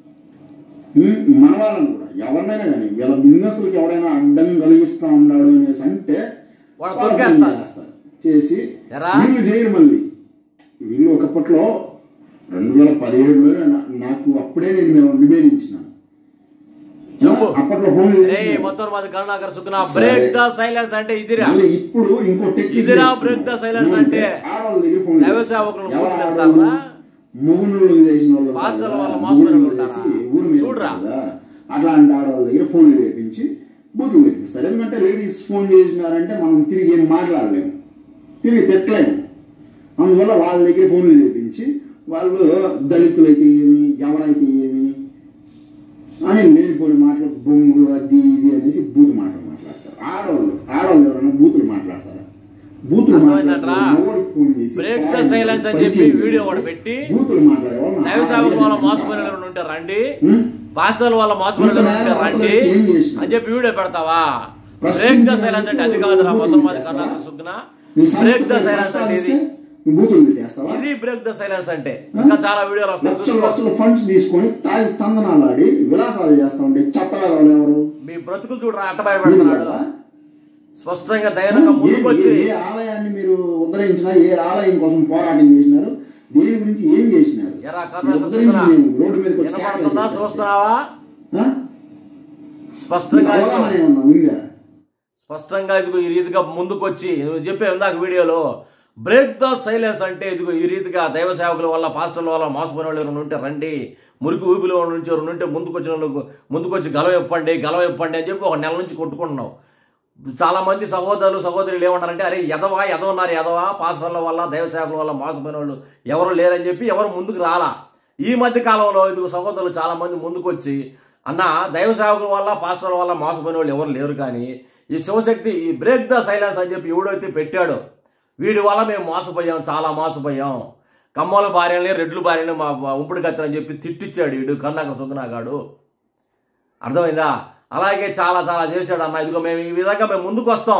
ఉమ్, మన వాళ్ళని కూడా ఎవరినైనా కానీ వీళ్ళ బిజినెస్లకి ఎవడైనా అడ్డం కలిగిస్తా ఉన్నాడు అనేసి అంటే వాడు వాళ్ళు తొక్కేస్తారు. ఫోన్ చేస్తారు చేసి ఎరా? వీళ్ళు చేయరు మళ్ళీ వీళ్ళు ఒకప్పట్లో రెండు వేల పదిహేడులో నా- నాకు అప్పుడే నేను మేము నివేదించినాను చెప్పు. అప్పట్లో ఫోన్ రే మొత్తం మాది కరుణాకర్ సుగ్నా బ్రేక్ ద సైలెన్స్ అంటే ఇదిరా మళ్ళీ ఇప్పుడు ఇంకో టెక్నిక్ ఇదిరా చేస్తున్నారు. break the silence ఏమంటే అంటే ఆడవాళ్ళ దగ్గర ఫోన్ దైవ చేస్తారు. సేవకులను ఎవరు మూసి ఆడవాళ్ళు? పెడతారా? మొగుళ్ళు చేసిన వాళ్ళు ఉంటారు పాస్టర్ల కదా, వాళ్ళ మోసపోయిన మొగుళ్ళు వాళ్ళు చేసి ఉంటారా? ఊరు మీద చూడురా. ఉంటారు కదా, అట్లాంటి ఆడవాళ్ళ దగ్గర ఫోన్లు వేపించి బూతులు తెప్పిస్తారు ఎందుకంటే లేడీస్ ఫోన్ చేసినారంటే మనం తిరిగి ఏం మాట్లాడలేము తిరిగి తిట్టలేము అందువల్ల వాళ్ళ దగ్గర ఫోన్లు వేపించి వాళ్ళు దళితులైతే ఏమి ఎవరైతే ఏమి అని లేనిపోని మాటలు బొంగు అది ఇది అనేసి బూతు మాటలు మాట్లాడతారు ఆడవాళ్ళు ఆడవాళ్ళు ఎవరైనా బూతులు మాట్లాడతారా బూతులు అర్థమైందంట్రా? మాట్లాడతారు మొగోడికి ఫోన్ చేసి Break the పాయింట్ silence అని పరిచయం చెప్పి వీడియో చేసి ఒకటి పెట్టి బూతులు మాట్లాడే వాళ్ళని దైవ సేవకుల వల్ల ఆడవాళ్ళు మోసపోయిన వాళ్ళు ఉంటే రండి ఉం? పాస్టర్ల వల్ల మోసపోయిన వాళ్ళు ఉంటే రండి ఏం చేసినావు? అని చెప్పి వీడియో పెడతావా ప్రశ్నించిన బ్రేక్ ద సైలెన్స్ అంటే అది కాదురా బూతులు మొత్తం మాది చేస్తావా? కరుణాకర్ సుగ్నా నీ సంస్థ బ్రేక్ ద పేరు సైలెన్స్ అంటే ఇది ప్రస్తావిస్తే నువ్వు బూతులు తిట్టేస్తావా ఇది బ్రేక్ ద సైలెన్స్ అంటే ఇంకా చాలా వీడియోలు వస్తాయి లక్షలు చూసుకో లక్షలు ఫండ్స్ తీసుకొని తాగి తందనాలు ఆడి విలాసాలు చేస్తా ఉంటే చెత్త వాళ్ళు ఎవరు మీ బ్రతుకులు చూడరా అట్ట వీళ్ళు భయపెడుతున్నాడు కదా? స్పష్టంగా ధైర్యంగా ముందుకు వచ్చి ఏ- ఏ ఆలయాన్ని మీరు ఉద్ధరించినారు ఏ ఆలయం కోసం పోరాటం చేసినారు దేని గురించి ఏం చేసినారు ఎరా మీరు కర్ణాటక ఉద్ధరించింది ఏమి? రోడ్డు మీదకి వచ్చి వినపడుతుందా కేకలు చేశారు. చూస్తున్నావా ఆ? స్పష్టంగా మీకు అవగాహన ఏమన్నా ఉందా స్పష్టంగా ఇదిగో ఈ రీతిగా ముందుకొచ్చి నువ్వు చెప్పే ఇందాక వీడియోలో బ్రేక్ ద సైలెన్స్ అంటే ఇదిగో ఈ రీతిగా దైవ సేవకుల వల్ల పాస్టర్ల వల్ల మోసపోయిన వాళ్ళు ఎవరైనా ఉంటే రండి మురికి ఊపిలో వాళ్ళ నుంచి ఎవరైనా ఉంటే ముందుకొచ్చిన వాళ్ళకు ముందుకొచ్చి గలవ ఇప్పండి గలవ ఇప్పండి అని చెప్పి ఒక నెల నుంచి కొట్టుకుంటున్నావు చాలా మంది సహోదరులు సహోదరులు ఏమంటారంటే అరే ఎదవా ఎదవన్నారు ఎదవా పాస్టర్ల వల్ల దైవ సేవకుల వల్ల మోసపోయిన వాళ్ళు ఎవరు లేరని చెప్పి ఎవరు ముందుకు రాలా ఈ మధ్య కాలంలో ఇదిగో సహోదరులు చాలా మంది ముందుకు వచ్చి అన్న దైవ సేవకుల వల్ల పాస్టర్ల వల్ల మోసపోయిన వాళ్ళు ఎవరు లేరు కానీ ఈ శివశక్తి ఈ బ్రేక్ ద సైలెన్స్ అని చెప్పి ఎవడైతే పెట్టాడో వీడి వల్ల మేము మోసపోయాం చాలా మోసపోయాం కమ్మల భార్యని రెడ్లు భార్యని మా మా ఉంపుడు కత్తెని చెప్పి తిట్టిచ్చాడు వీడు కర్ణాకర సుందనాగాడు అర్థమైందా అలాగే చాలా చాలా చేశాడు అన్న ఇదిగో మేము ఈ విధంగా మేము ముందుకు వస్తాం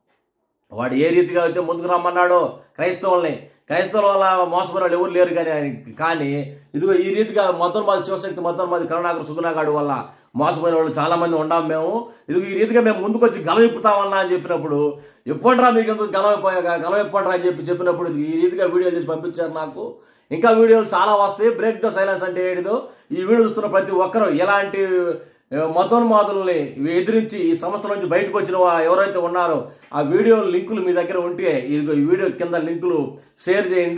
వాడు ఏ రీతిగా అయితే ముందుకు రమ్మన్నాడో క్రైస్తవుల్ని క్రైస్తవుల వల్ల మోసపోయిన వాళ్ళు ఎవరు లేరు కానీ ఆయన- కానీ ఇదిగో ఈ రీతిగా మొత్తం మాది శివశక్తి మొత్తం మాది కరుణాకర సుగుణాగాడు వల్ల మోసపోయిన వాళ్ళు చాలా మంది ఉన్నాం మేము ఇదిగో ఈ రీతిగా మేము ముందుకు వచ్చి గలం ఇప్పుతామన్నా అని చెప్పినప్పుడు ఎప్పుడురా మీకు ఎందుకు గలం ఇప్ప- గలం ఇప్పండిరా అని చెప్పి చెప్పినప్పుడు ఇదిగో ఈ రీతిగా వీడియోలు చేసి పంపించారు నాకు ఇంకా వీడియోలు చాలా వస్తాయి బ్రేక్ ద సైలెన్స్ అంటే ఏడిదో ఈ వీడియో చూస్తున్న ప్రతి ఒక్కరూ ఎలాంటి ఏ, మతోన్మాదుల్ని ఎదిరించి ఈ సంస్థ నుంచి బయటకు వచ్చిన వా- ఎవరైతే ఉన్నారో ఆ వీడియో లింకులు మీ దగ్గర ఉంటే ఇదిగో ఈ వీడియో కింద లింకులు షేర్ చేయండి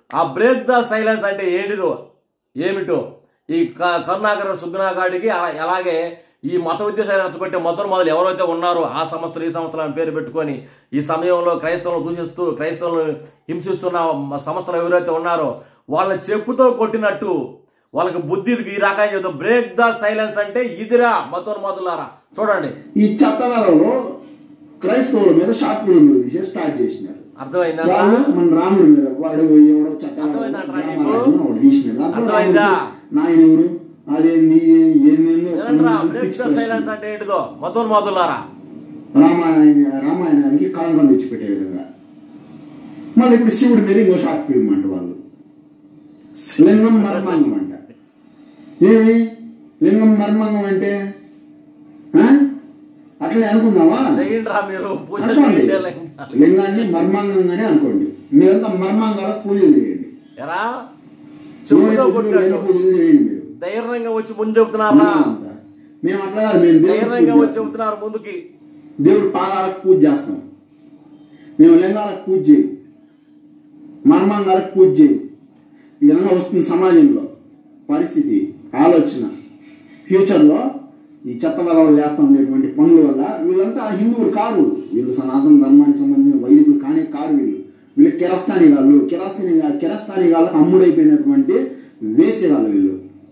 ఆ బ్రేక్ ద సైలెన్స్ అంటే ఏంటిదో ఏమిటో ఈ క- కరుణాకర సుగ్నాగాడికి అలా- అలాగే ఈ మత ఉద్దేశాలు రెచ్చగొట్టే మొదలు మొదలు ఎవరైతే ఉన్నారో ఆ సంస్థలు ఈ సంస్థలు అని పేరు పెట్టుకొని ఈ సమయంలో క్రైస్తవులను దూషిస్తూ క్రైస్తవులను హింసిస్తున్న మ- సంస్థలు ఎవరైతే ఉన్నారో వాళ్ళ చెప్పుతో కొట్టినట్టు వాళ్ళకి బుద్ధి ఈ రకంగా చెబుతాం బ్రేక్ ద సైలెన్స్ అంటే ఇదిరా మతోన్మాదులారా చూడండి ఈ చెత్త వేలలో క్రైస్తవుల మీద షార్ట్ ఫిల్మ్ తీసే స్టార్ట్ చేసినారు అర్థమైందా వాళ్ళు మన రాముడి మీద వాడు ఎవడో చెత్త అర్థమైందా అంటారా నీకు? రామరాజును ఒకడు తీసినాడు దాంట్లో అర్థమైందా? రాముడు నాయన ఎవరు అదేంది ఏందేందో ఏంట్రా కొన్ని బ్రేక్ పిచ్చి ద ప్రశ్నలు. సైలెన్స్ అంటే ఏంటిదో మతోన్మాదులారా రామాయణ రామాయణానికి కళంకం తెచ్చిపెట్టే విధంగా మళ్ళీ ఇప్పుడు శివుడి మీద ఇంకో షార్ట్ ఫిల్మ్ అంట వాళ్ళు లింగం మర్మాంగం అంట ఏమి లింగం మర్మాంగం అంటే ఆ? అట్లే అనుకుందామా చేయండి రా మీరు పూజలు అనుకోండి చేయండి లింగాన్ని మర్మాంగంగానే అనుకోండి మీరంతా మర్మాంగాలకు పూజలు చేయండి ఎరా చెప్పుతో పూజలు, కొట్టాడు లింగ పూజలు చేయండి మీరు ధైర్యంగా వచ్చి ముందు చెబుతున్నారా అంతా. మేము అట్లా కాదు మేము దేవుడికి ధైర్యంగా పూజ వచ్చి చేస్తాం. చెబుతున్నారు ముందుకి దేవుడి పాదాలకు పూజ చేస్తాం మేము లింగాలకు పూజ చేయం మర్మాంగాలకు పూజ చేయం ఈ విధంగా వస్తుంది సమాజంలో పరిస్థితి ఆలోచన ఫ్యూచర్లో ఈ చెత్త వదలు చేస్తూ ఉండేటువంటి పనుల వల్ల వీళ్ళంతా హిందువులు కారు వీళ్ళు సనాతన ధర్మానికి సంబంధించిన వైదికులు కానీ కారు వీళ్ళు వీళ్ళు కిరస్థానీ గాళ్ళు కిరస్థానీ కిరస్థానీ గాళ్ళకు అమ్ముడైపోయినటువంటి వేసేవాళ్ళు వీళ్ళు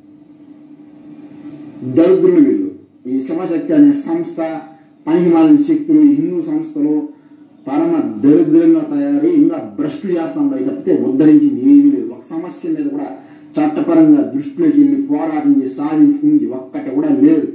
దరిద్రులు వీళ్ళు ఈ శివశక్తి అనే సంస్థ పనికి మాలిన శక్తులు ఈ హిందూ సంస్థలు పరమ దరిద్రంగా తయారై ఇంకా భ్రష్టు చేస్తా ఉన్నాయి తప్పితే ఉద్ధరించింది ఏమీ లేదు ఒక సమస్య మీద కూడా చట్టపరంగా దృష్టిలోకి వెళ్ళి పోరాటం చేసి సాధించుకుంది ఒక్కటి కూడా లేదు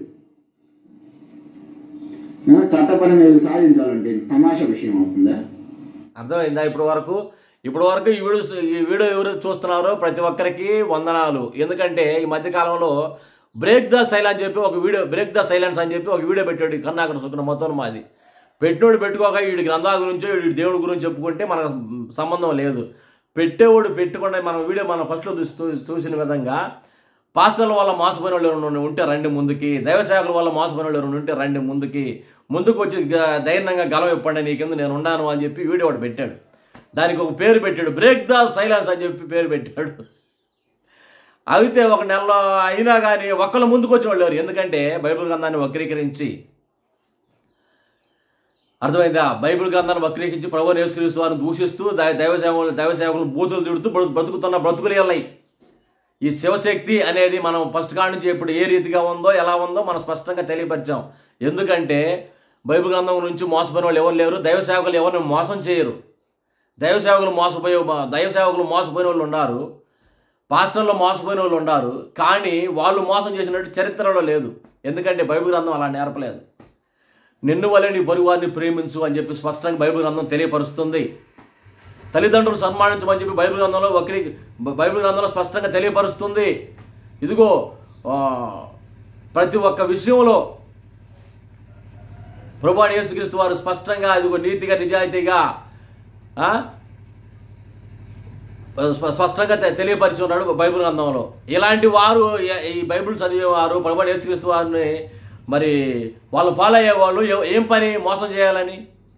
ఆ, చట్టపరంగా వెళ్ళి సాధించాలంటే తమాషా విషయం అవుతుందా అర్థమైందా ఇప్పటి వరకు ఇప్పటి వరకు ఈ వీడియో ఈ వీడియో ఎవరు చూస్తున్నారో ప్రతి ఒక్కరికి వందనాలు ఎందుకంటే ఈ మధ్య కాలంలో బ్రేక్ ద సైలెన్స్ అని చెప్పి ఒక వీడియో బ్రేక్ ద సైలెన్స్ అని చెప్పి ఒక వీడియో పెట్టాడు ఈ కర్ణాకర సుఖన మొత్తం మాది పెట్టినోడు పెట్టుకోక వీడి గ్రంథాల గురించి వీడి దేవుడి గురించి చెప్పుకుంటే మనకు సంబంధం లేదు పెట్టేవాడు పెట్టుకుంటే మనం వీడియో మనం ఫస్ట్లో చూసి చూసిన విధంగా పాస్టర్ల వల్ల మోసపోయిన వాళ్ళు ఎవరైనా ఉంటే రండి ముందుకి దైవసేవకుల వల్ల మోసపోయిన వాళ్ళు ఎవరైనా ఉంటే రండి ముందుకి ముందుకు వచ్చి గ- ధైర్యంగా గలం ఇప్పండి నీకెందు నేను ఉన్నాను అని చెప్పి వీడియో ఒకటి పెట్టాడు దానికి ఒక పేరు పెట్టాడు బ్రేక్ ద సైలెన్స్ అని చెప్పి పేరు పెట్టాడు అయితే ఒక నెలలో అయినా కానీ ఒక్కళ్ళు ముందుకు వచ్చిన వాళ్ళు ఎవరు ఎందుకంటే బైబిల్ గ్రంథాన్ని వక్రీకరించి అర్థమైందా బైబిల్ గ్రంథాన్ని వక్రీకరించి ప్రభు నేర్చుక్రీస్తు వారిని దూషిస్తూ దై- దైవ సేవలు దైవ సేవకులు బూతులు తిడుతూ బ్రతు- బ్రతుకుతున్న బ్రతుకులేళ్ళయి ఈ శివశక్తి అనేది మనం ఫస్ట్ కాడి నుంచి ఇప్పుడు ఏ రీతిగా ఉందో ఎలా ఉందో మనం స్పష్టంగా తెలియపరిచాం ఎందుకంటే బైబిల్ గ్రంథం నుంచి మోసపోయిన వాళ్ళు ఎవరు లేరు దైవ సేవకులు ఎవరిని మోసం చేయరు దైవ సేవకులు మోసపోయే దైవ సేవకులు మోసపోయిన వాళ్ళు ఉన్నారు పాస్టర్లో మోసపోయిన వాళ్ళు ఉన్నారు కానీ వాళ్ళు మోసం చేసినట్టు చరిత్రలో లేదు ఎందుకంటే బైబిల్ గ్రంథం అలా నేర్పలేదు నిన్ను వలె నీ పొరుగు వారిని ప్రేమించు అని చెప్పి స్పష్టంగా బైబిల్ గ్రంథం తెలియపరుస్తుంది తల్లిదండ్రులు సన్మానించమని చెప్పి బైబిల్ గ్రంథంలో ఒకరి బైబిల్ గ్రంథంలో స్పష్టంగా తెలియపరుస్తుంది ఇదిగో ఆ, ప్రతి ఒక్క విషయంలో ప్రభు అయిన యేసుక్రీస్తు వారు స్పష్టంగా ఇదిగో నీతిగా నిజాయితీగా ఆ, స్ప- స్పష్టంగా తె- తెలియపరిచి ఉన్నాడు బైబిల్ గ్రంథంలో ఇలాంటి వారు ఏ- ఈ బైబిల్ చదివేవారు ప్రభు అయిన యేసుక్రీస్తు వారిని మరి వాళ్ళు ఫాలో అయ్యేవాళ్ళు ఎవ- ఏం పని మోసం చేయాలని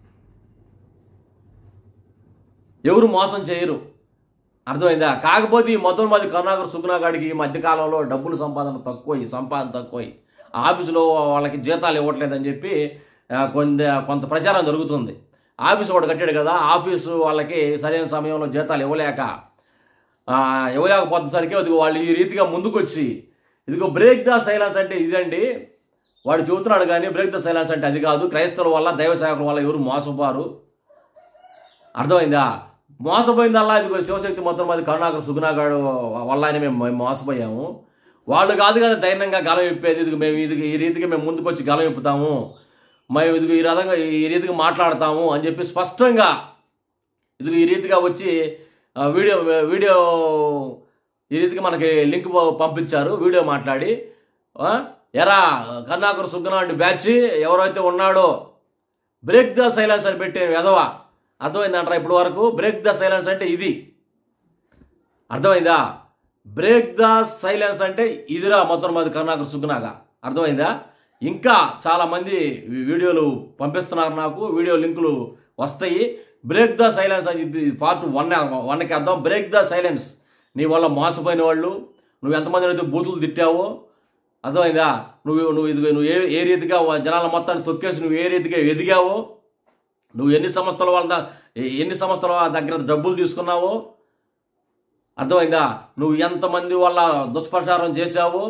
ఎవరు మోసం చేయరు అర్థమైందా కాకపోతే ఈ మొత్తం మంది కరుణాకర్ సుగుణాగాడికి ఈ మధ్యకాలంలో డబ్బులు సంపాదన తక్కువ ఈ సంపాదన తక్కువ ఆఫీసులో వాళ్ళకి జీతాలు ఇవ్వట్లేదని చెప్పి ఆ, కొంత కొంత ప్రచారం జరుగుతుంది ఆఫీసు ఒకటి కట్టాడు కదా ఆఫీసు వాళ్ళకి సరైన సమయంలో జీతాలు ఇవ్వలేక ఆ, ఇవ్వలేకపోతున్నసరికి అది వాళ్ళు ఈ రీతిగా ముందుకొచ్చి ఇదిగో బ్రేక్ ద సైలెన్స్ అంటే ఇదండి వాడు చెబుతున్నాడు కానీ బ్రేక్ ద సైలెన్స్ అంటే అది కాదు క్రైస్తవుల వల్ల దైవ సేవకుల వల్ల ఎవరు మోసపోరు అర్థమైందా మోసపోయిందల్లా ఇదిగో శివశక్తి మొత్తం మంది కరుణాకర్ సుగుణాగాడు వల్ల అని మేము మేము మోసపోయాము వాళ్ళు కాదు కదా ధైర్యంగా గలం ఇప్పేది ఇదిగో మేము ఇది ఈ రీతిగా మేము ముందుకు వచ్చి గలం ఇప్పుతాము మేము ఇదిగో ఈ రకంగా ఈ రీతిగా మాట్లాడతాము అని చెప్పి స్పష్టంగా ఇదిగో ఈ రీతిగా వచ్చి ఆ, వీడియో వీడియో ఈ రీతిగా మనకి లింక్ ప- పంపించారు వీడియో మాట్లాడి ఆ, ఎరా కర్ణాకర్ సుగ్గనాయుడు బ్యాచ్ ఎవరైతే ఉన్నాడో బ్రేక్ ద సైలెన్స్ అని పెట్టే వెధవ అర్థమైందంటారా ఇప్పటి వరకు బ్రేక్ ద సైలెన్స్ అంటే ఇది అర్థమైందా బ్రేక్ ద సైలెన్స్ అంటే ఇదిరా మొత్తం మంది కరుణాకర్ సుగ్నాగా అర్థమైందా ఇంకా చాలామంది వీడియోలు పంపిస్తున్నారు నాకు వీడియో లింకులు వస్తాయి బ్రేక్ ద సైలెన్స్ అని చెప్పి పార్ట్ వన్ వన్కి అర్థం బ్రేక్ ద సైలెన్స్ నీ వల్ల మోసపోయిన వాళ్ళు నువ్వు ఎంతమంది అయితే బూతులు తిట్టావో అర్థమైందా నువ్వు నువ్వు ఇది నువ్వు ఏ ఏ రీతిగా జనాల మొత్తాన్ని తొక్కేసి నువ్వు ఏ రీతిగా ఎదిగావో నువ్వు ఎన్ని సంస్థల వాళ్ళ ద- ఎ- ఎన్ని సంస్థల దగ్గర డబ్బులు తీసుకున్నావో అర్థమైందా నువ్వు ఎంతమంది వల్ల దుష్ప్రచారం చేశావో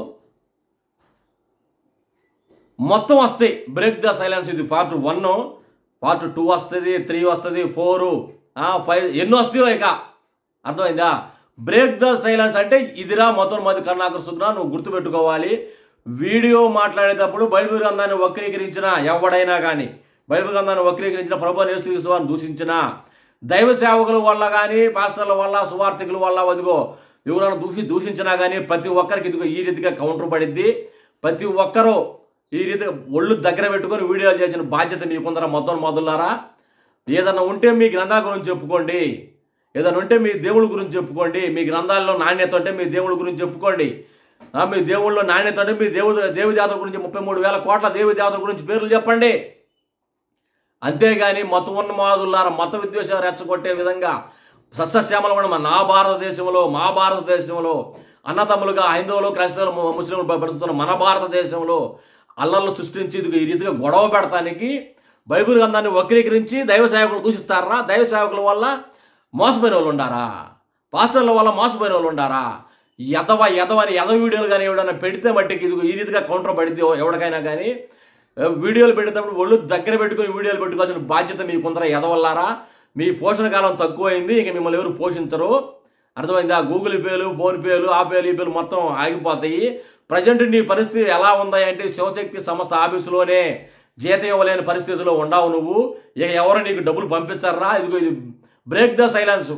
మొత్తం వస్తాయి బ్రేక్ ద సైలెన్స్ ఇది పార్ట్ వన్ పార్ట్ టూ వస్తుంది త్రీ వస్తుంది ఫోరు ఫైవ్ ఎన్ని వస్తాయో ఇక అర్థమైందా బ్రేక్ ద సైలెన్స్ అంటే ఇదిరా మొత్తం మంది కర్ణాకర్ సుగ్న నువ్వు గుర్తుపెట్టుకోవాలి వీడియో మాట్లాడేటప్పుడు బైబిల్ గ్రంథాన్ని వక్రీకరించిన ఎవడైనా కానీ బైబిల్ గ్రంథాన్ని వక్రీకరించిన ప్రభు నేస్తువారిని దూషించిన దైవ సేవకుల వల్ల కానీ పాస్టర్ల వల్ల సువార్థికుల వల్ల వదిగో ఎవరైనా దూషి దూషించినా కానీ ప్రతి ఒక్కరికి ఇదిగో ఈ రీతిగా కౌంటర్ పడిద్ది ప్రతి ఒక్కరూ ఈ రీతిగా ఒళ్ళు దగ్గర పెట్టుకొని వీడియోలు చేసిన బాధ్యత మీకుందరా మొత్తం మొదలారా ఏదన్నా ఉంటే మీ గ్రంథాల గురించి చెప్పుకోండి ఏదైనా ఉంటే మీ దేవుడి గురించి చెప్పుకోండి మీ గ్రంథాల్లో నాణ్యత ఉంటే మీ దేవుడి గురించి చెప్పుకోండి ఆ, మీ దేవుళ్ళలో నాణ్యత అంటే మీ దేవుడు దేవి దేవతల గురించి ముప్పై మూడు వేల కోట్ల దేవి దేవతల గురించి పేర్లు చెప్పండి అంతేగాని మత ఉన్నమాదులారా మత విద్వేషాలు రెచ్చగొట్టే విధంగా సస్యశ్యామల ఉన్న నా భారతదేశంలో మా భారతదేశంలో అన్నతమ్ములుగా హైందవులు క్రైస్తవులు ము- ముస్లింలు పెడుతున్న మన భారతదేశంలో అల్లర్లు సృష్టించి ఇది ఈ రీతిగా గొడవ పెడతానికి బైబిల్ గ్రంథాన్ని వక్రీకరించి దైవ సేవకులు దూషిస్తారా దైవ సేవకుల వల్ల మోసపోయిన వాళ్ళు ఉండారా పాస్టర్ల వల్ల మోసపోయిన వాళ్ళు ఉండారా ఎదవ ఎదవ అని ఎదవ వీడియోలు కానీ ఎవడన్నా పెడితే మట్టికి ఇది ఈ రీతిగా కౌంటర్ పడితే ఎవరికైనా కానీ ఏ, వీడియోలు పెట్టేటప్పుడు ఒళ్ళు దగ్గర పెట్టుకొని వీడియోలు పెట్టుకోవాల్సిన బాధ్యత మీకుందరా ఎదవల్లారా మీ పోషణ కాలం తక్కువైంది ఇక మిమ్మల్ని ఎవరు పోషించరు అర్థమైందా గూగుల్ పేలు ఫోన్ పేలు ఆ పేలు ఈ పేలు మొత్తం ఆగిపోతాయి ప్రజెంట్ నీ పరిస్థితి ఎలా ఉంది అంటే శివశక్తి సంస్థ ఆఫీసులోనే జీతం ఇవ్వలేని పరిస్థితిలో ఉండవు నువ్వు ఇక ఎవరు నీకు డబ్బులు పంపిస్తారా ఇదిగో ఇది బ్రేక్ ద సైలెన్స్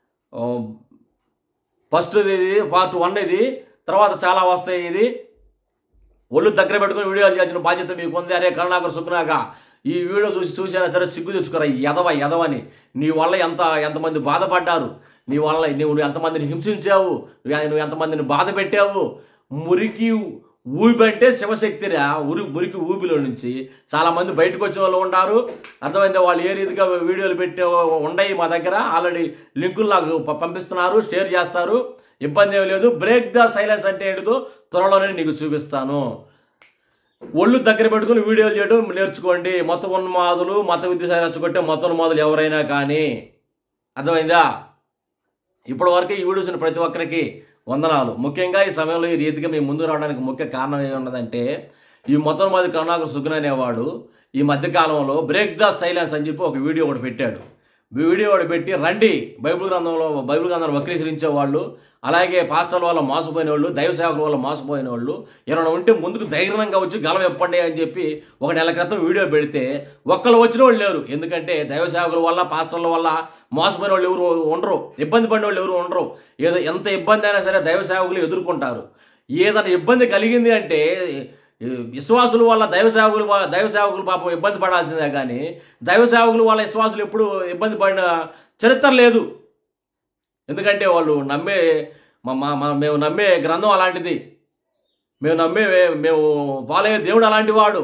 ఫస్ట్ ఇది పార్ట్ వన్ ఇది తర్వాత చాలా వస్తాయి ఇది ఒళ్ళు దగ్గర పెట్టుకుని వీడియోలు చేయాల్సిన బాధ్యత మీకు ఉంది అరే కరుణాకర్ సుగ్నాక ఈ వీడియో చూసి చూసినా సరే సిగ్గు తెచ్చుకోరా ఈ ఎదవ ఎదవని నీ వల్ల ఎంత ఎంతమంది బాధపడ్డారు నీ వల్ల నువ్వు ఎంతమందిని హింసించావు నువ్వు నువ్వు ఎంతమందిని బాధ పెట్టావు మురికి ఊబి అంటే శివశక్తిరా ఉరి మురికి ఊబిలో నుంచి చాలా మంది బయటకు వచ్చిన వాళ్ళు ఉన్నారు అర్థమైందా వాళ్ళు ఏ రీతిగా వీడియోలు పెట్టే ఉన్నాయి మా దగ్గర ఆల్రెడీ లింకులు నాకు ప- పంపిస్తున్నారు షేర్ చేస్తారు ఇబ్బంది ఏమీ లేదు బ్రేక్ ద సైలెన్స్ అంటే ఏంటిదో త్వరలోనే నీకు చూపిస్తాను ఒళ్ళు దగ్గర పెట్టుకుని వీడియోలు చేయడం నేర్చుకోండి మత ఉన్మాదులు మత విద్య రెచ్చగొట్టే మత ఉన్మాదులు ఎవరైనా కానీ అర్థమైందా ఇప్పటి వరకు ఈ వీడియోస్ ప్రతి ఒక్కరికి వందనాలు ముఖ్యంగా ఈ సమయంలో ఈ రీతిగా మేము ముందు రావడానికి ముఖ్య కారణం ఏమున్నదంటే ఈ మొత్తం మంది కరుణాకర్ సుగ్న అనేవాడు ఈ మధ్య కాలంలో బ్రేక్ ద సైలెన్స్ అని చెప్పి ఒక వీడియో ఒకటి పెట్టాడు వీడియో ఒకటి పెట్టి రండి బైబిల్ గ్రంథంలో బైబిల్ గ్రంథాన్ని వక్రీకరించే వాళ్ళు అలాగే పాస్టర్ల వల్ల మోసపోయిన వాళ్ళు దైవ సేవకుల వల్ల మోసపోయిన వాళ్ళు ఎవరైనా ఉంటే ముందుకు ధైర్యంగా వచ్చి గలం ఎప్పండి అని చెప్పి ఒక నెల క్రితం వీడియో పెడితే ఒక్కరు వచ్చిన వాళ్ళు లేరు ఎందుకంటే దైవ సేవకుల వల్ల పాస్టర్ల వల్ల మోసపోయిన వాళ్ళు ఎవరు ఉండరు ఇబ్బంది పడిన వాళ్ళు ఎవరు ఉండరు ఏదో ఎంత ఇబ్బంది అయినా సరే దైవ సేవకులు ఎదుర్కొంటారు ఏదైనా ఇబ్బంది కలిగింది అంటే ఈ విశ్వాసుల వల్ల దైవ సేవకులు వా- దైవ సేవకులు పాపం ఇబ్బంది పడాల్సిందే కానీ దైవ సేవకుల వల్ల విశ్వాసులు ఎప్పుడు ఇబ్బంది పడిన చరిత్ర లేదు ఎందుకంటే వాళ్ళు నమ్మే మా మా మా- మేము నమ్మే గ్రంథం అలాంటిది మేము నమ్మే మేము ఫాలో అయ్యే దేవుడు అలాంటి వాడు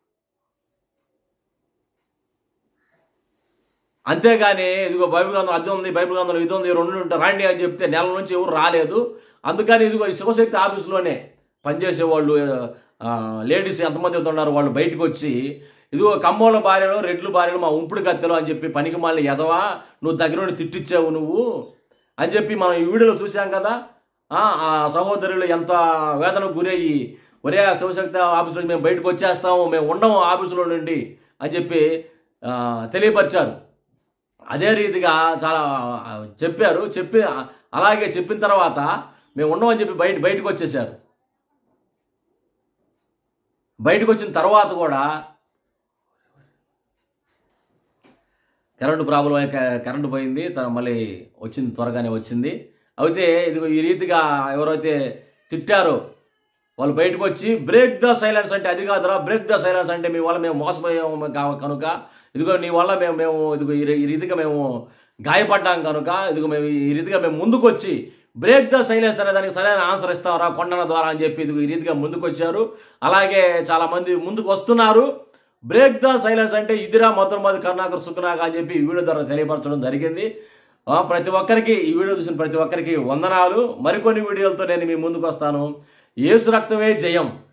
అంతేగాని ఇదిగో బైబిల్ గ్రంథం అది ఉంది బైబిల్ గ్రంథం ఇది ఉంది రెండు ఉంటాయి రండి అని చెప్తే నెల నుంచి ఎవరు రాలేదు అందుకని ఇదిగో ఈ శివశక్తి ఆఫీసులోనే పనిచేసే వాళ్ళు ఆ, లేడీస్ ఎంతమంది అయితే ఉన్నారు వాళ్ళు బయటకు వచ్చి ఇదిగో కమ్మోళ్ళ భార్యలో రెడ్లు భార్యలు మా ఉంపుడు కత్తెలు అని చెప్పి పనికి మళ్ళీ ఎదవా నువ్వు దగ్గర నుండి తిట్టించావు నువ్వు అని చెప్పి మనం ఈ వీడియోలో చూసాం కదా ఆ ఆ సహోదరులు ఎంత వేదనకు గురయ్యి ఒరే ఆ శివశక్తి ఆఫీసులో మేము బయటకు వచ్చేస్తాము మేము ఉండము ఆఫీసులో నుండి అని చెప్పి ఆ, తెలియపరిచారు అదే రీతిగా చాలా ఆ, చెప్పారు చెప్పి అలాగే చెప్పిన తర్వాత మేము ఉండమని చెప్పి బయట బయటకు వచ్చేసారు బయటకు వచ్చిన తర్వాత కూడా కరెంటు ప్రాబ్లం అయ్యి క- కరెంటు పోయింది తన మళ్ళీ వచ్చింది త్వరగానే వచ్చింది అయితే ఇదిగో ఈ రీతిగా ఎవరైతే తిట్టారో వాళ్ళు బయటకు వచ్చి బ్రేక్ ద సైలెన్స్ అంటే అది కాదురా బ్రేక్ ద సైలెన్స్ అంటే మీ వల్ల మేము మోసపోయాము కా- కనుక ఇదిగో నీ వల్ల మేము మేము ఇదిగో ఈ రీ- ఈ రీతిగా మేము గాయపడ్డాం కనుక ఇదిగో మేము ఈ రీతిగా మేము ముందుకు వచ్చి బ్రేక్ ద సైలెన్స్ అనే దానికి సరైన ఆన్సర్ ఇస్తామరా కొండల ద్వారా అని చెప్పి ఇదిగో ఈ రీతిగా ముందుకు వచ్చారు అలాగే చాలా మంది ముందుకు వస్తున్నారు బ్రేక్ ద సైలెన్స్ అంటే ఇదిరా మొత్తం మంది కరుణాకర్ సుఖనాక అని చెప్పి ఈ వీడియో ద్వారా తెలియపరచడం జరిగింది ఆ, ప్రతి ఒక్కరికి ఈ వీడియో చూసిన ప్రతి ఒక్కరికి వందనాలు మరికొన్ని వీడియోలతో నేను మీ ముందుకు వస్తాను ఏసు రక్తమే జయం